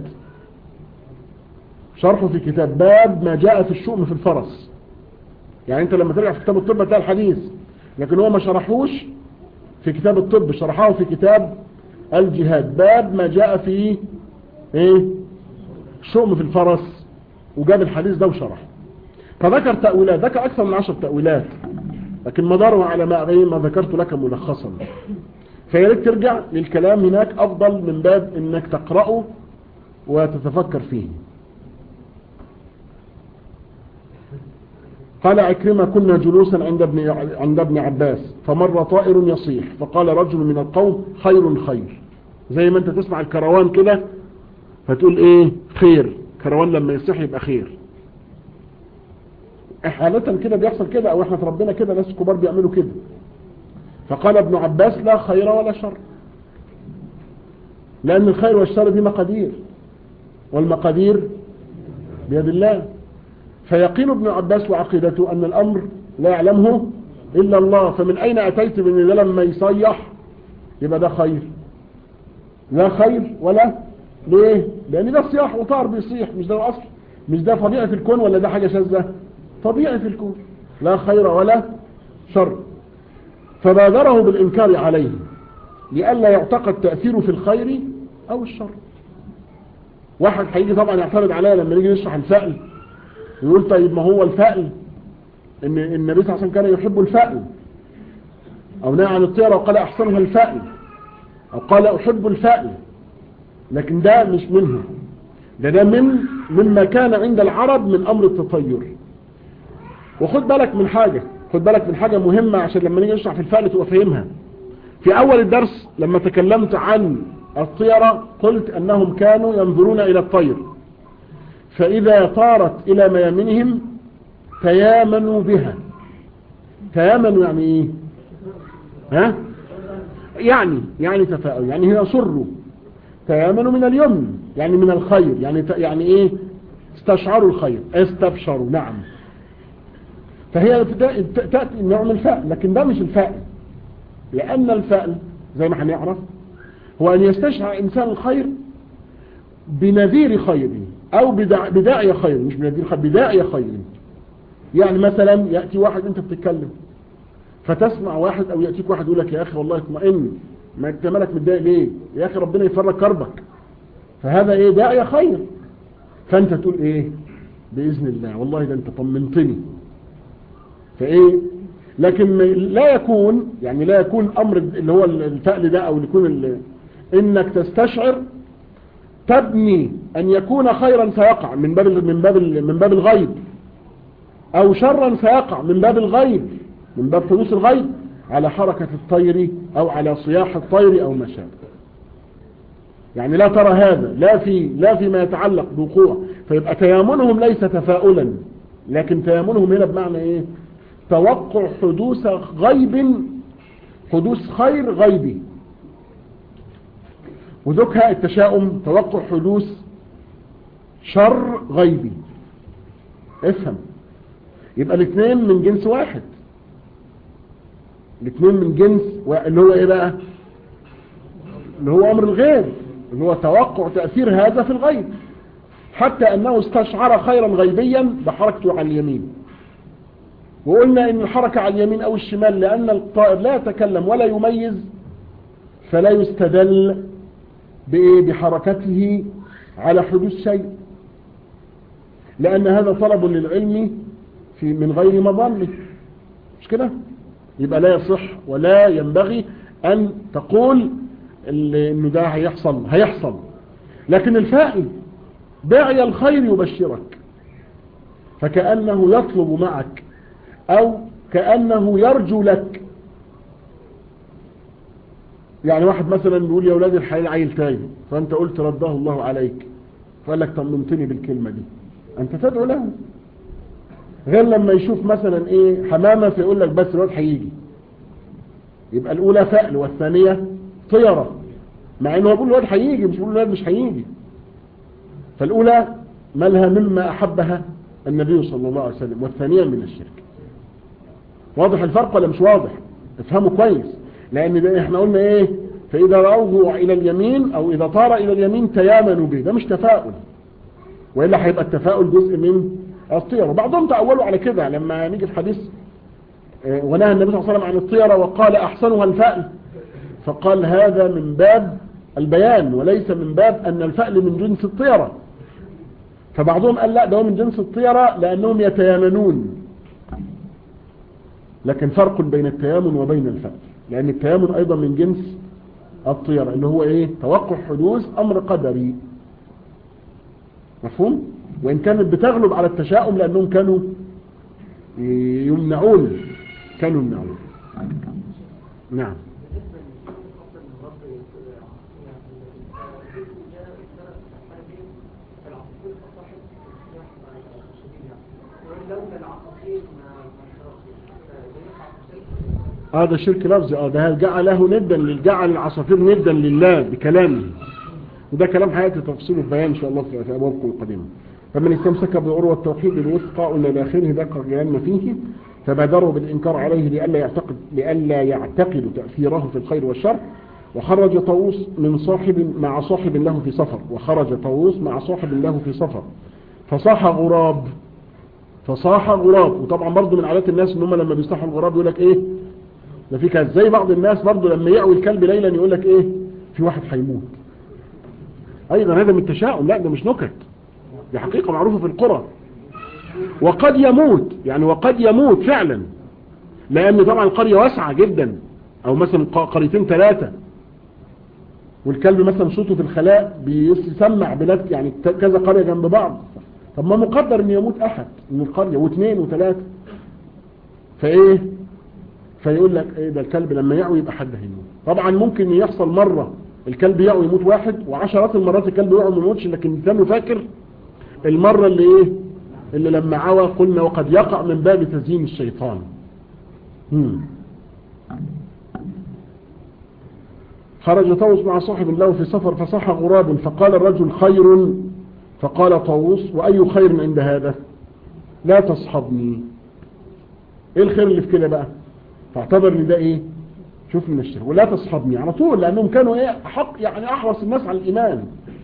شرحه في كتاب باب ما جاء في الشؤم في الفرس يعني انت لما ترجع في كتاب الطب هتلاقي الحديث لكن هو ما شرحوش في كتاب الطب شرحه في كتاب الجهاد باب ما جاء في ايه شؤم في الفرس وجاب الحديث ده وشرح فذكر تأويلات ذكر اكثر من عشر تأويلات لكن مداره على ما ما ذكرت لك ملخصا فياريت ترجع للكلام هناك افضل من باب انك تقرأه وتتفكر فيه قال عكرمة كنا جلوسا عند ابن عند ابن عباس فمر طائر يصيح فقال رجل من القوم خير خير زي ما انت تسمع الكروان كده فتقول ايه خير كروان لما يصيح يبقى خير حالة كده بيحصل كده او احنا ربنا كده ناس كبار بيعملوا كده فقال ابن عباس لا خير ولا شر لان الخير والشر دي مقادير والمقادير بيد الله فيقين ابن عباس وعقيدته أن الأمر لا يعلمه إلا الله فمن أين أتيت بأن ده لما يصيح يبقى ده خير لا خير ولا ليه لأن ده صياح وطار بيصيح مش ده الأصل مش ده طبيعة الكون ولا ده حاجة شاذة طبيعة الكون لا خير ولا شر فبادره بالإنكار عليه لئلا يعتقد تأثيره في الخير أو الشر واحد هيجي طبعا يعترض عليا لما نيجي نشرح الفأل يقول طيب ما هو الفأل ان النبي صلى الله عليه وسلم كان يحب الفأل او نهى عن الطيرة وقال احسنها الفأل او قال احب الفأل لكن ده مش منه ده ده من مما كان عند العرب من امر التطير وخد بالك من حاجة خد بالك من حاجة مهمة عشان لما نيجي نشرح في الفأل تبقى فاهمها في اول الدرس لما تكلمت عن الطيرة قلت انهم كانوا ينظرون الى الطير فإذا طارت إلى ميامنهم تيامنوا بها تيامنوا يعني إيه ها يعني يعني تفاؤل يعني هي صروا تيامنوا من اليمن يعني من الخير يعني يعني إيه استشعروا الخير استبشروا نعم فهي تأتي نوع من الفأل لكن ده مش الفأل لأن الفأل زي ما هنعرف هو أن يستشعر إنسان الخير بنذير خير او بداعي خير مش بنذير خير بداعي خير يعني مثلا يأتي واحد انت بتتكلم فتسمع واحد او يأتيك واحد يقول لك يا اخي والله اطمئن ما انت مالك متضايق ليه يا اخي ربنا يفرج كربك فهذا ايه داعي خير فانت تقول ايه باذن الله والله ده انت طمنتني فايه لكن لا يكون يعني لا يكون امر اللي هو الفأل ده او يكون انك تستشعر تبني أن يكون خيرا سيقع من باب من باب من باب الغيب او شرا سيقع من باب الغيب من باب حدوث الغيب على حركة الطير او على صياح الطير او ما شابه يعني لا ترى هذا لا في لا فيما يتعلق بوقوع فيبقى تيامنهم ليس تفاؤلا لكن تيامنهم هنا بمعنى ايه توقع حدوث غيب حدوث خير غيبي وذكها التشاؤم توقع حدوث شر غيبي افهم يبقى الاثنين من جنس واحد الاثنين من جنس اللي هو ايه بقى اللي هو امر الغيب اللي هو توقع تأثير هذا في الغيب حتى انه استشعر خيرا غيبيا بحركته على اليمين وقلنا ان الحركة على اليمين او الشمال لان الطائر لا يتكلم ولا يميز فلا يستدل بإيه بحركته على حدوث شيء لأن هذا طلب للعلم في من غير مظنه مش كده يبقى لا يصح ولا ينبغي أن تقول إنه ده هيحصل هيحصل لكن الفائل داعي الخير يبشرك فكأنه يطلب معك أو كأنه يرجو لك يعني واحد مثلا بيقول يا ولاد الحلال عيل تايه فانت قلت رده الله عليك فقال لك طمنتني بالكلمة دي انت تدعو له غير لما يشوف مثلا ايه حمامة فيقول لك بس الواد هيجي يبقى الاولى فأل والثانية طيرة مع انه يقول الواد هيجي مش يقول الواد مش هيجي فالاولى مالها مما احبها النبي صلى الله عليه وسلم والثانية من الشرك واضح الفرق ولا مش واضح افهموا كويس لان ده احنا قلنا ايه فاذا رأوه الى اليمين او اذا طار الى اليمين تيامنوا به ده مش تفاؤل وإلا هيبقى التفاؤل جزء من الطيرة وبعضهم تأولوا على كده لما نيجي في حديث ونهى النبي صلى الله عليه وسلم عن الطيرة وقال أحسنها الفأل فقال هذا من باب البيان وليس من باب أن الفأل من جنس الطيرة فبعضهم قال لا ده هو من جنس الطيرة لأنهم يتيامنون لكن فرق بين التيامن وبين الفأل لأن التيامن أيضا من جنس الطيرة اللي هو إيه توقع حدوث أمر قدري مفهوم وإن كانت بتغلب على التشاؤم لأنهم كانوا يمنعون كانوا يمنعون نعم هذا آه شرك لفظي اه ده جعله ندا جعل العصافير ندا لله بكلامه وده كلام حياتي تفصيله في بيان ان شاء الله في ابوابكم القديمه فمن استمسك بعروة التوحيد الوثقى قلنا الى اخره ذكر كلام فيه فبادروا بالانكار عليه لئلا يعتقد لئلا يعتقد تاثيره في الخير والشر وخرج طاووس من صاحب مع صاحب له في سفر وخرج طاووس مع صاحب له في سفر فصاح غراب فصاح غراب وطبعا برضه من عادات الناس ان هم لما بيصاحوا الغراب يقول لك ايه ده في كذا زي بعض الناس برضه لما يعوي الكلب ليلا يقول لك ايه في واحد هيموت ايضا هذا من التشاؤم لا ده مش نكت دي حقيقة معروفة في القرى وقد يموت يعني وقد يموت فعلا لان طبعا القرية واسعة جدا او مثلا قريتين ثلاثة والكلب مثلا صوته في الخلاء بيسمع بلاد يعني كذا قرية جنب بعض طب ما مقدر ان يموت احد من القرية واثنين وثلاثة فايه فيقول لك ايه ده الكلب لما يعوي يبقى حد هيموت طبعا ممكن يحصل مرة الكلب يعوي يموت واحد وعشرات المرات الكلب يعوي ما يموتش لكن الانسان فاكر المرة اللي ايه اللي لما عوى قلنا وقد يقع من باب تزيين الشيطان هم. خرج طاووس مع صاحب له في سفر فصح غراب فقال الرجل خير فقال طاووس وأي خير عند هذا لا تصحبني ايه الخير اللي في كده بقى فاعتبر ان ده ايه شوف من الشر ولا تصحبني على طول لانهم كانوا ايه حق يعني احرص الناس على الايمان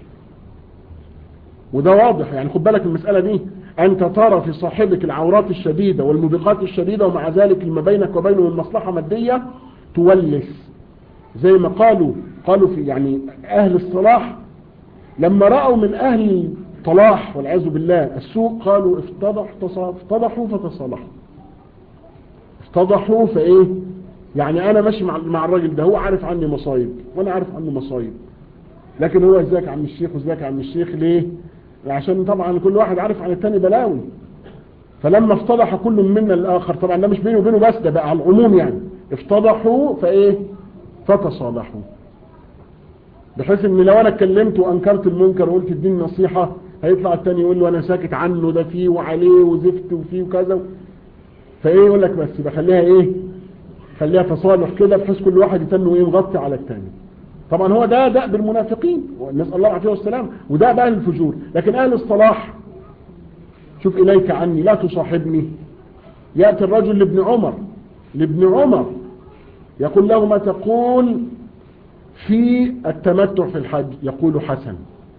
وده واضح يعني خد بالك المسألة دي انت ترى في صاحبك العورات الشديدة والموبقات الشديدة ومع ذلك لما بينك وبينه من مصلحة مادية تولس زي ما قالوا قالوا في يعني اهل الصلاح لما رأوا من اهل الطلاح والعياذ بالله السوء قالوا افتضح افتضحوا فتصالحوا افتضحوا فايه يعني انا ماشي مع مع الراجل ده هو عارف عني مصايب وانا عارف عنه مصايب لكن هو ازيك يا عم الشيخ وازيك يا عم الشيخ ليه عشان طبعا كل واحد عارف عن التاني بلاوي فلما افتضح كل منا الآخر طبعا ده مش بينه وبينه بس ده بقى على العموم يعني افتضحوا فايه فتصالحوا بحيث ان لو انا اتكلمت وانكرت المنكر وقلت الدين نصيحة هيطلع التاني يقول له انا ساكت عنه ده فيه وعليه وزفت وفيه وكذا فايه يقول لك بس بخليها ايه خليها تصالح كده بحيث كل واحد يتنه ايه مغطي على التاني طبعا هو ده دأب المنافقين نسأل الله العافية والسلام وده بقى الفجور لكن اهل الصلاح شوف اليك عني لا تصاحبني يأتي الرجل لابن عمر لابن عمر يقول له ما تقول في التمتع في الحج يقول حسن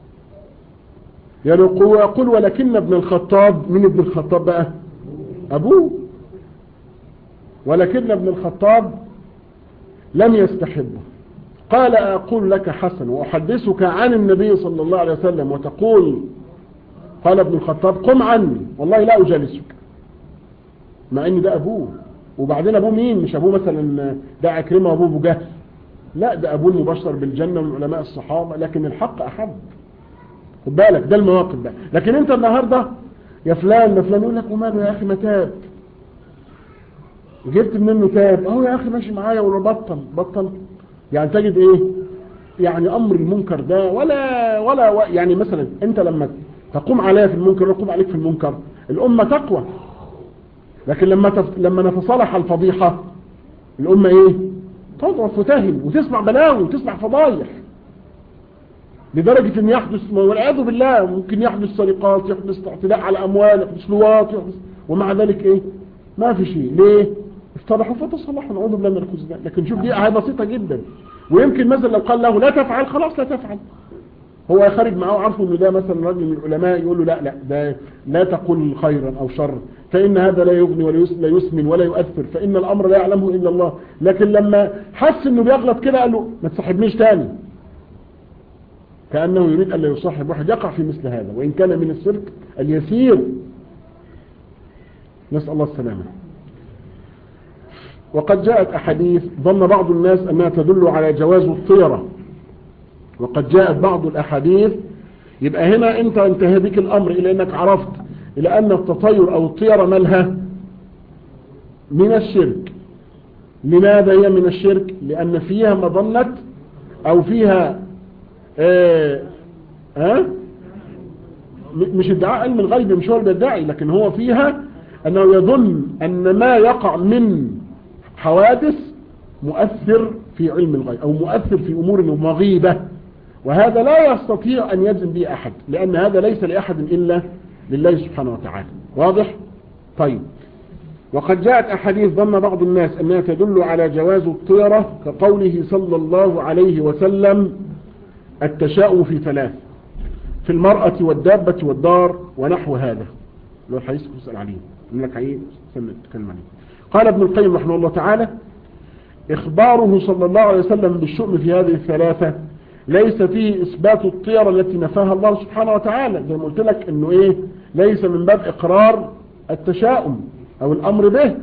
يقول ولكن ابن الخطاب من ابن الخطاب بقى أبوه ولكن ابن الخطاب لم يستحبه قال أقول لك حسن وأحدثك عن النبي صلى الله عليه وسلم وتقول قال ابن الخطاب قم عني والله لا أجالسك مع ان ده أبوه وبعدين أبوه مين مش أبوه مثلا ده عكرمة وأبوه أبو جهل لا ده أبوه المبشر بالجنة من علماء الصحابة لكن الحق أحب خد بالك ده المواقف ده لكن انت النهاردة يا فلان يا فلان يقول لك وماله يا أخي ما تاب جبت منه تاب اهو يا أخي ماشي معايا ولا بطل بطل يعني تجد ايه يعني امر المنكر ده ولا ولا يعني مثلا انت لما تقوم عليها في المنكر ويقوم عليك في المنكر الامة تقوى لكن لما تف... لما نتصالح الفضيحة الامة ايه تضعف وتهن وتسمع بلاوي وتسمع فضايح لدرجة ان يحدث والعياذ بالله ممكن يحدث سرقات يحدث اعتداء على اموال يحدث لواط يحدث ومع ذلك ايه ما في شيء ليه افتضحوا فتصلحوا نعوذ بالله من الخزي لكن شوف دي هي بسيطة جدا ويمكن مثلا لو قال له لا تفعل خلاص لا تفعل هو خارج معاه عارفه انه ده مثلا رجل من العلماء يقول له لا لا ده لا تقل خيرا او شرا فان هذا لا يغني ولا لا يسمن ولا يؤثر فان الامر لا يعلمه الا الله لكن لما حس انه بيغلط كده قال له ما تصاحبنيش تاني كانه يريد ان لا يصاحب واحد يقع في مثل هذا وان كان من الشرك اليسير نسال الله السلامه وقد جاءت أحاديث ظن بعض الناس أنها تدل على جواز الطيرة وقد جاءت بعض الأحاديث يبقى هنا أنت انتهى بك الأمر إلى أنك عرفت إلى أن التطير أو الطيرة مالها من الشرك لماذا هي من الشرك لأن فيها مظنة أو فيها آه آه مش ادعاء علم الغيب مش هو اللي بيدعي لكن هو فيها أنه يظن أن ما يقع من حوادث مؤثر في علم الغيب أو مؤثر في أمور مغيبة وهذا لا يستطيع أن يجزم به أحد لأن هذا ليس لأحد إلا لله سبحانه وتعالى واضح؟ طيب وقد جاءت أحاديث ظن بعض الناس أنها تدل على جواز الطيرة كقوله صلى الله عليه وسلم التشاؤم في ثلاث في المرأة والدابة والدار ونحو هذا لو الحديث تسأل عليه من لك عيه تتكلم عليه قال ابن القيم رحمه الله تعالى إخباره صلى الله عليه وسلم بالشؤم في هذه الثلاثة ليس فيه إثبات الطيرة التي نفاها الله سبحانه وتعالى زي ما قلت لك إنه إيه ليس من باب إقرار التشاؤم أو الأمر به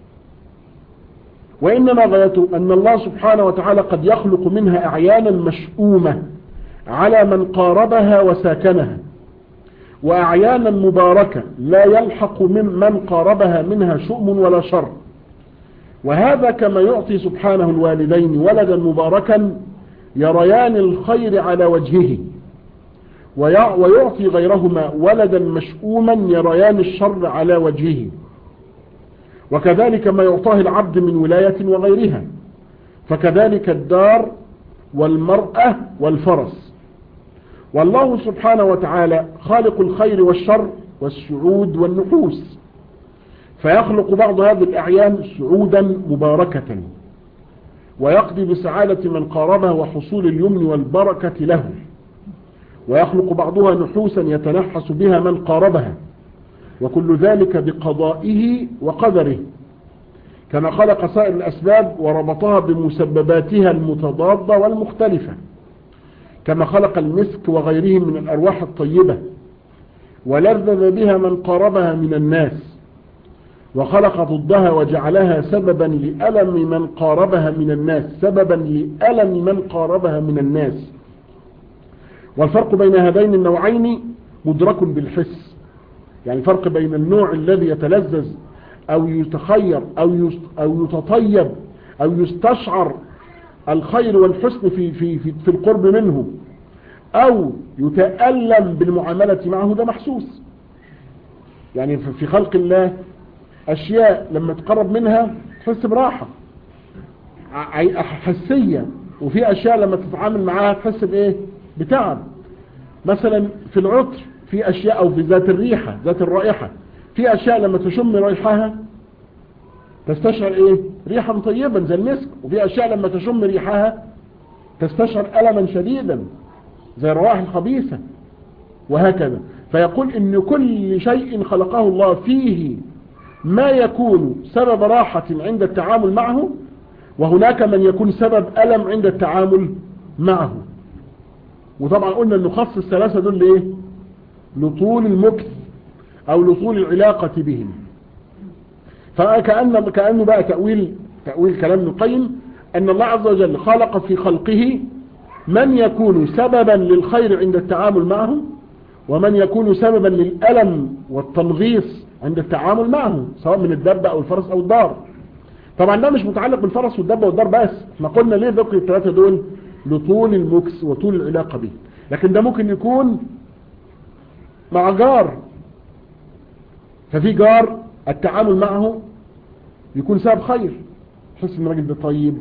وإنما غايته أن الله سبحانه وتعالى قد يخلق منها أعيانا مشؤومة على من قاربها وساكنها وأعيانا مباركة لا يلحق من من قاربها منها شؤم ولا شر وهذا كما يعطي سبحانه الوالدين ولدا مباركا يريان الخير على وجهه ويعطي غيرهما ولدا مشؤوما يريان الشر على وجهه وكذلك ما يعطاه العبد من ولاية وغيرها فكذلك الدار والمرأة والفرس والله سبحانه وتعالى خالق الخير والشر والسعود والنحوس فيخلق بعض هذه الأعيان سعودا مباركة ويقضي بسعادة من قاربها وحصول اليمن والبركة له ويخلق بعضها نحوسا يتنحس بها من قاربها وكل ذلك بقضائه وقدره كما خلق سائر الأسباب وربطها بمسبباتها المتضادة والمختلفة كما خلق المسك وغيره من الأرواح الطيبة ولذذ بها من قاربها من الناس وخلق ضدها وجعلها سببا لألم من قاربها من الناس سببا لألم من قاربها من الناس والفرق بين هذين النوعين مدرك بالحس يعني فرق بين النوع الذي يتلذذ او يتخير او او يتطيب او يستشعر الخير والحسن في في في, في القرب منه او يتألم بالمعاملة معه ده محسوس يعني في خلق الله اشياء لما تقرب منها تحس براحة حسية وفي اشياء لما تتعامل معاها تحس بايه بتعب مثلا في العطر في اشياء او في ذات الريحة ذات الرائحة في اشياء لما تشم ريحها تستشعر ايه ريحا طيبا زي المسك وفي اشياء لما تشم ريحها تستشعر ألما شديدا زي الروائح الخبيثة وهكذا فيقول ان كل شيء خلقه الله فيه ما يكون سبب راحة عند التعامل معه وهناك من يكون سبب ألم عند التعامل معه وطبعا قلنا انه خص الثلاثة دول ليه لطول المكث او لطول العلاقة بهم فكأن كأنه بقى تأويل تأويل كلام ابن القيم ان الله عز وجل خلق في خلقه من يكون سببا للخير عند التعامل معه ومن يكون سببا للألم والتنغيص عند التعامل معه سواء من الدابة او الفرس او الدار طبعا ده مش متعلق بالفرس والدابة والدار بس احنا قلنا ليه ذكر الثلاثة دول لطول المكس وطول العلاقة به لكن ده ممكن يكون مع جار ففي جار التعامل معه يكون سبب خير تحس ان الراجل ده طيب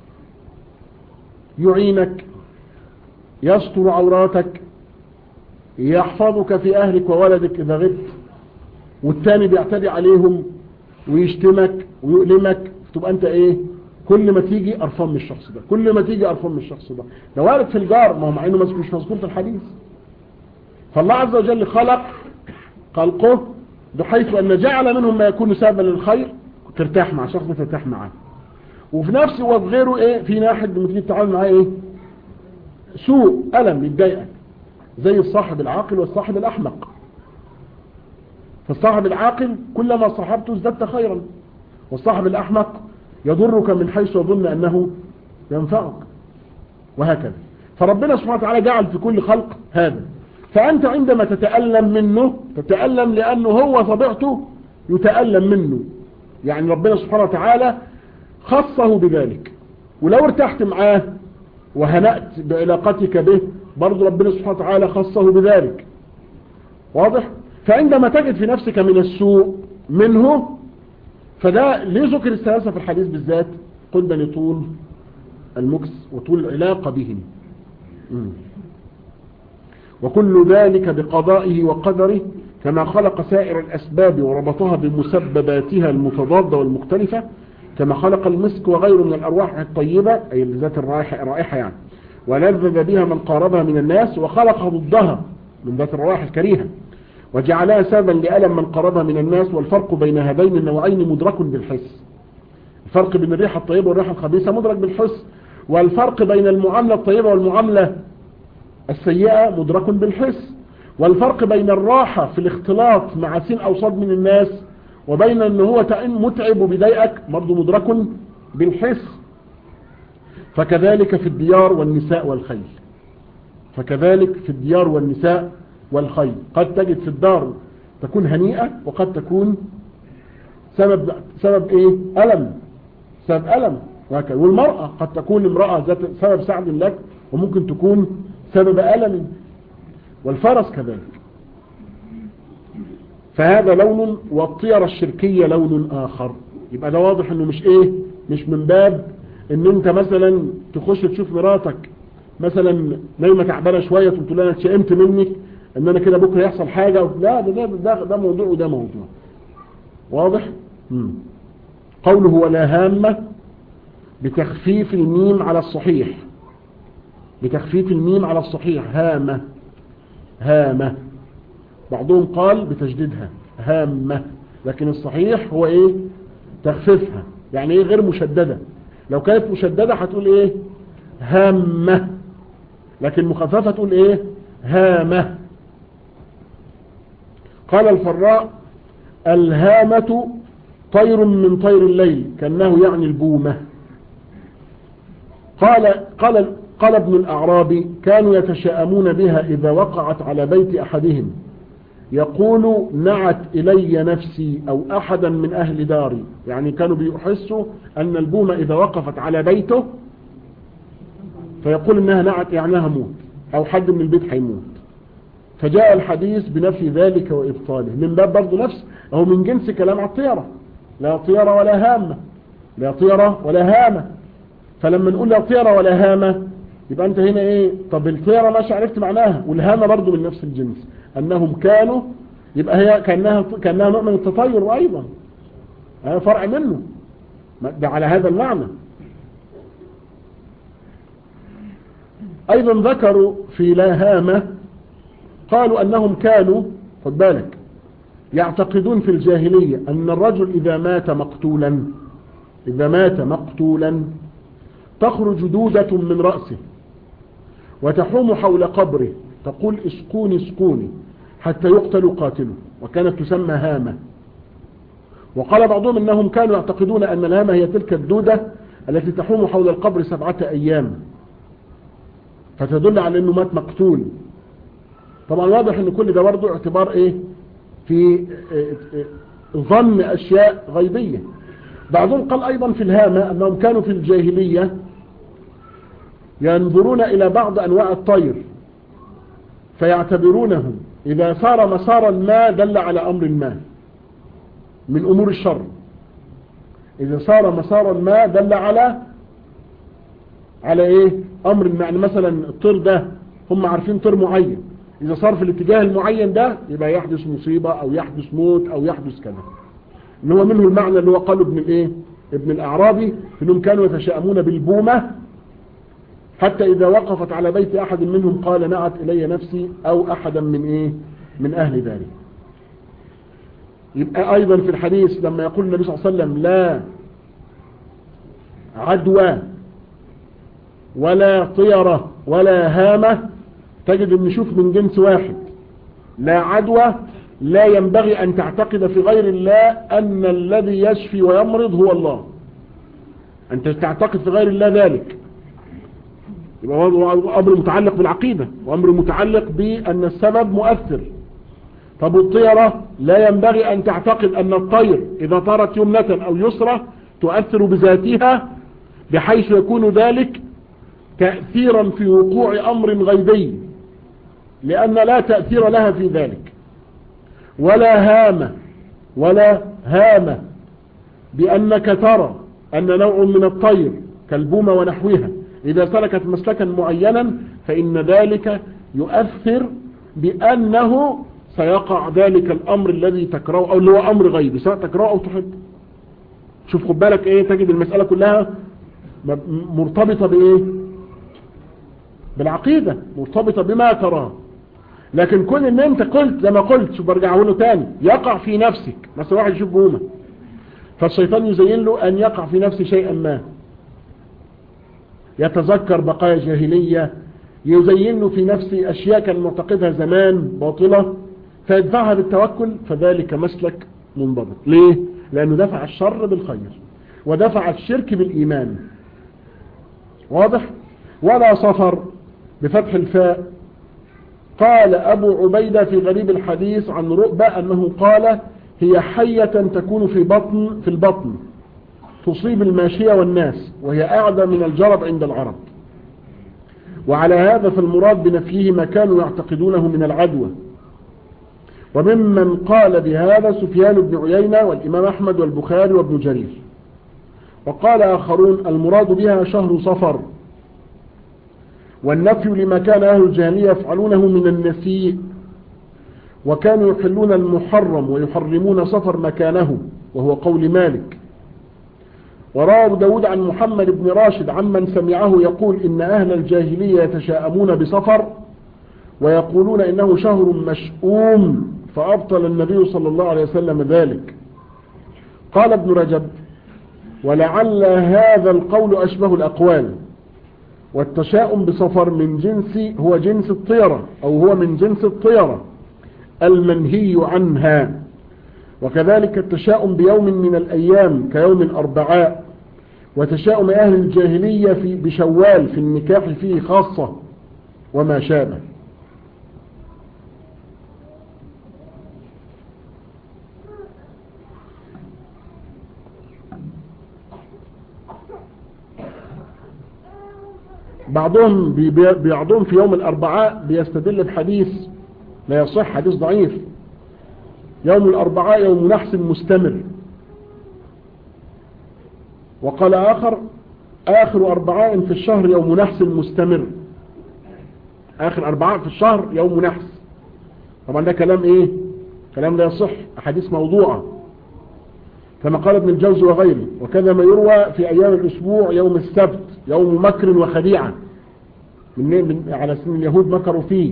يعينك يستر عوراتك يحفظك في اهلك وولدك اذا غبت والتاني بيعتدي عليهم ويشتمك ويؤلمك تبقى انت ايه كل ما تيجي قرفان من الشخص ده كل ما تيجي قرفان من الشخص ده ده وارد في الجار ما هو مع انه مش مذكور في الحديث فالله عز وجل خلق خلقه بحيث ان جعل منهم ما يكون سببا للخير ترتاح مع شخص ترتاح معاه وفي نفس الوقت غيره ايه في واحد لما تيجي تتعامل معاه ايه سوء الم يتضايقك زي الصاحب العاقل والصاحب الاحمق فالصاحب العاقل كلما صاحبته ازددت خيرا والصاحب الاحمق يضرك من حيث يظن انه ينفعك وهكذا فربنا سبحانه وتعالى جعل في كل خلق هذا فأنت عندما تتألم منه تتألم لأنه هو طبيعته يتألم منه يعني ربنا سبحانه وتعالى خصه بذلك ولو ارتحت معاه وهنأت بعلاقتك به برضو ربنا سبحانه وتعالى خصه بذلك واضح فعندما تجد في نفسك من السوء منه فده ليه ذكر الثلاثة في الحديث بالذات قلنا لطول المكس وطول العلاقة بهم مم. وكل ذلك بقضائه وقدره كما خلق سائر الأسباب وربطها بمسبباتها المتضادة والمختلفة كما خلق المسك وغيره من الأرواح الطيبة أي ذات الرائحة, الرائحة يعني ولذذ بها من قاربها من الناس وخلق ضدها من ذات الروائح الكريهة وجعلها سببا لألم من قربها من الناس والفرق بين هذين النوعين مدرك بالحس الفرق بين الريحة الطيبة والريحة الخبيثة مدرك بالحس والفرق بين المعاملة الطيبة والمعاملة السيئة مدرك بالحس والفرق بين الراحة في الاختلاط مع سين أو صاد من الناس وبين أنه هو متعب وبيضايقك برضه مدرك بالحس فكذلك في الديار والنساء والخيل فكذلك في الديار والنساء والخيل قد تجد في الدار تكون هنيئة وقد تكون سبب سبب ايه ألم سبب ألم وهكذا والمرأة قد تكون امرأة ذات سبب سعد لك وممكن تكون سبب ألم والفرس كذلك فهذا لون والطيرة الشركية لون آخر يبقى ده واضح انه مش ايه مش من باب ان انت مثلا تخش تشوف مراتك مثلا نايمة تعبانة شوية تقول لها انا اتشائمت منك ان انا كده بكرة يحصل حاجة لا ده, ده, ده, ده موضوع وده موضوع واضح مم. قوله ولا هامة بتخفيف الميم على الصحيح بتخفيف الميم على الصحيح هامة هامة بعضهم قال بتجديدها هامة لكن الصحيح هو ايه تخفيفها يعني ايه غير مشددة لو كانت مشددة هتقول ايه هامة لكن مخففة تقول ايه هامة قال الفراء الهامة طير من طير الليل كأنه يعني البومة قال قال قال ابن الأعرابي كانوا يتشاءمون بها إذا وقعت على بيت أحدهم يقول نعت إلي نفسي أو أحدا من أهل داري يعني كانوا بيحسوا أن البومة إذا وقفت على بيته فيقول إنها نعت يعني هموت أو حد من البيت هيموت فجاء الحديث بنفي ذلك وإبطاله من باب برضه نفس أو من جنس كلام الطيرة لا طيرة ولا هامة لا طيرة ولا هامة فلما نقول لا طيرة ولا هامة يبقى أنت هنا إيه طب الطيرة ماشي عرفت معناها والهامة برضه من نفس الجنس أنهم كانوا يبقى هي كأنها, كأنها نوع من التطير أيضا هذا فرع منه ده على هذا المعنى أيضا ذكروا في لا هامة قالوا أنهم كانوا خد بالك يعتقدون في الجاهلية أن الرجل إذا مات مقتولا إذا مات مقتولا تخرج دودة من رأسه وتحوم حول قبره تقول اسكوني اسكوني حتى يقتل قاتله وكانت تسمى هامة وقال بعضهم انهم كانوا يعتقدون ان الهامة هي تلك الدودة التي تحوم حول القبر سبعة ايام فتدل على انه مات مقتول طبعا واضح ان كل ده برضه اعتبار ايه في ظن اشياء غيبية بعضهم قال ايضا في الهامة انهم كانوا في الجاهلية ينظرون الى بعض انواع الطير فيعتبرونه إذا سار مسارا ما دل على أمر ما من أمور الشر إذا سار مسارا ما دل على على إيه أمر ما يعني مثلا الطير ده هم عارفين طير معين إذا صار في الاتجاه المعين ده يبقى يحدث مصيبة أو يحدث موت أو يحدث كذا إن هو منه المعنى اللي هو قاله ابن الإيه ابن الأعرابي إنهم كانوا يتشائمون بالبومة حتى إذا وقفت على بيت أحد منهم قال نعت إلي نفسي أو أحدا من إيه من أهل ذلك يبقى أيضا في الحديث لما يقول النبي صلى الله عليه وسلم لا عدوى ولا طيرة ولا هامة تجد أن نشوف من جنس واحد لا عدوى لا ينبغي أن تعتقد في غير الله أن الذي يشفي ويمرض هو الله أنت تعتقد في غير الله ذلك يبقى هو أمر متعلق بالعقيدة وأمر متعلق بأن السبب مؤثر طب الطيرة لا ينبغي أن تعتقد أن الطير إذا طارت يمنة أو يسرى تؤثر بذاتها بحيث يكون ذلك تأثيرا في وقوع أمر غيبي لأن لا تأثير لها في ذلك ولا هامة ولا هامة بأنك ترى أن نوع من الطير كالبومة ونحوها إذا سلكت مسلكا معينا فإن ذلك يؤثر بأنه سيقع ذلك الأمر الذي تكرهه أو اللي هو أمر غيبي سواء تكرهه أو تحب شوف خد بالك إيه تجد المسألة كلها مرتبطة بإيه بالعقيدة مرتبطة بما تراه لكن كل ان انت قلت زي ما قلت شوف برجع اقوله تاني يقع في نفسك مثلا واحد يشوف بومه فالشيطان يزين له ان يقع في نفسه شيئا ما يتذكر بقايا جاهلية يزين له في نفسه أشياء كان معتقدها زمان باطلة فيدفعها بالتوكل فذلك مسلك منضبط ليه؟ لأنه دفع الشر بالخير ودفع الشرك بالإيمان واضح؟ ولا صفر بفتح الفاء قال أبو عبيدة في غريب الحديث عن رؤبة أنه قال هي حية تكون في بطن في البطن تصيب الماشية والناس وهي أعدى من الجرب عند العرب وعلى هذا فالمراد بنفيه ما كانوا يعتقدونه من العدوى وممن قال بهذا سفيان بن عيينة والإمام أحمد والبخاري وابن جرير وقال آخرون المراد بها شهر صفر والنفي لما كان أهل الجاهلية يفعلونه من النسيء وكانوا يحلون المحرم ويحرمون صفر مكانه وهو قول مالك وروى داود عن محمد بن راشد عمن سمعه يقول إن أهل الجاهلية يتشاءمون بصفر ويقولون إنه شهر مشؤوم فأبطل النبي صلى الله عليه وسلم ذلك قال ابن رجب ولعل هذا القول أشبه الأقوال والتشاؤم بصفر من جنس هو جنس الطيرة أو هو من جنس الطيرة المنهي عنها وكذلك التشاؤم بيوم من الأيام كيوم الأربعاء وتشاؤم أهل الجاهلية في بشوال في النكاح فيه خاصة وما شابه بعضهم بي- بي- بعضهم في يوم الأربعاء بيستدل بحديث لا يصح حديث ضعيف يوم الأربعاء يوم نحس مستمر وقال آخر آخر أربعاء في الشهر يوم نحس مستمر آخر أربعاء في الشهر يوم نحس طبعا ده كلام إيه كلام لا يصح أحاديث موضوعة كما قال ابن الجوزي وغيره وكذا ما يروى في أيام الأسبوع يوم السبت يوم مكر وخديعة من من على سن اليهود مكروا فيه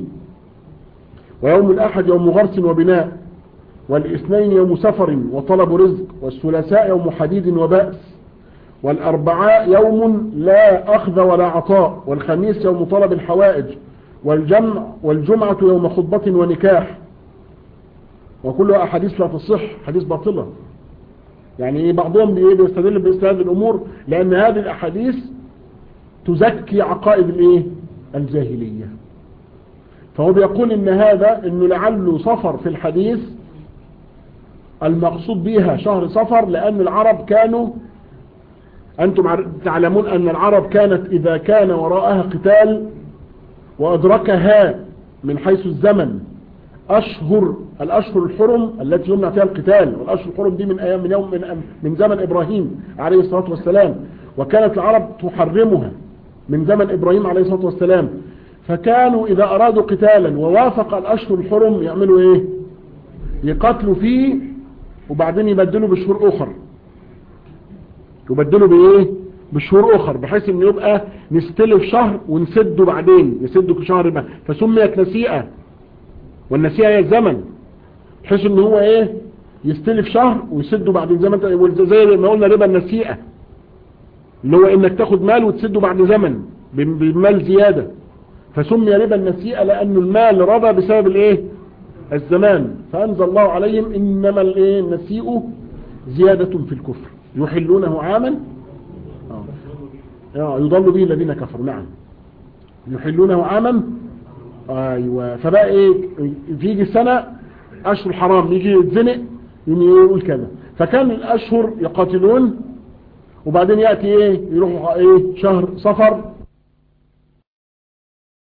ويوم الأحد يوم غرس وبناء والاثنين يوم سفر وطلب رزق والثلاثاء يوم حديد وبأس والأربعاء يوم لا أخذ ولا عطاء والخميس يوم طلب الحوائج والجمع والجمعة يوم خطبة ونكاح وكلها أحاديث لا تصح حديث باطلة يعني إيه بعضهم بي- بيستدل بإسناد الأمور لأن هذه الأحاديث تزكي عقائد الإيه الجاهلية فهو بيقول إن هذا إنه لعله صفر في الحديث المقصود بها شهر صفر لأن العرب كانوا أنتم عر- تعلمون أن العرب كانت إذا كان وراءها قتال وأدركها من حيث الزمن أشهر الأشهر الحرم التي يمنع فيها القتال والأشهر الحرم دي من أيام من يوم من, من زمن إبراهيم عليه الصلاة والسلام وكانت العرب تحرمها من زمن إبراهيم عليه الصلاة والسلام فكانوا إذا أرادوا قتالا ووافق الأشهر الحرم يعملوا إيه يقاتلوا فيه وبعدين يبدلوا بشهور أخر يبدلوا بايه بشهور اخر بحيث ان يبقى نستلف شهر ونسده بعدين نسده شهر بقى فسميت نسيئة والنسيئة هي الزمن بحيث ان هو ايه يستلف شهر ويسده بعدين زي ما انت زي ما قلنا ربا النسيئة اللي هو انك تاخد مال وتسده بعد زمن بمال زيادة فسمي ربا النسيئة لان المال ربا بسبب الايه الزمان فانزل الله عليهم انما الايه النسيء زيادة في الكفر يحلونه عاما آه. يضل به الذين كفروا نعم يحلونه عاما ايوه فبقى ايه يجي سنة اشهر حرام يجي يتزنق يقول كذا فكان الاشهر يقاتلون وبعدين يأتي ايه يروحوا ايه شهر صفر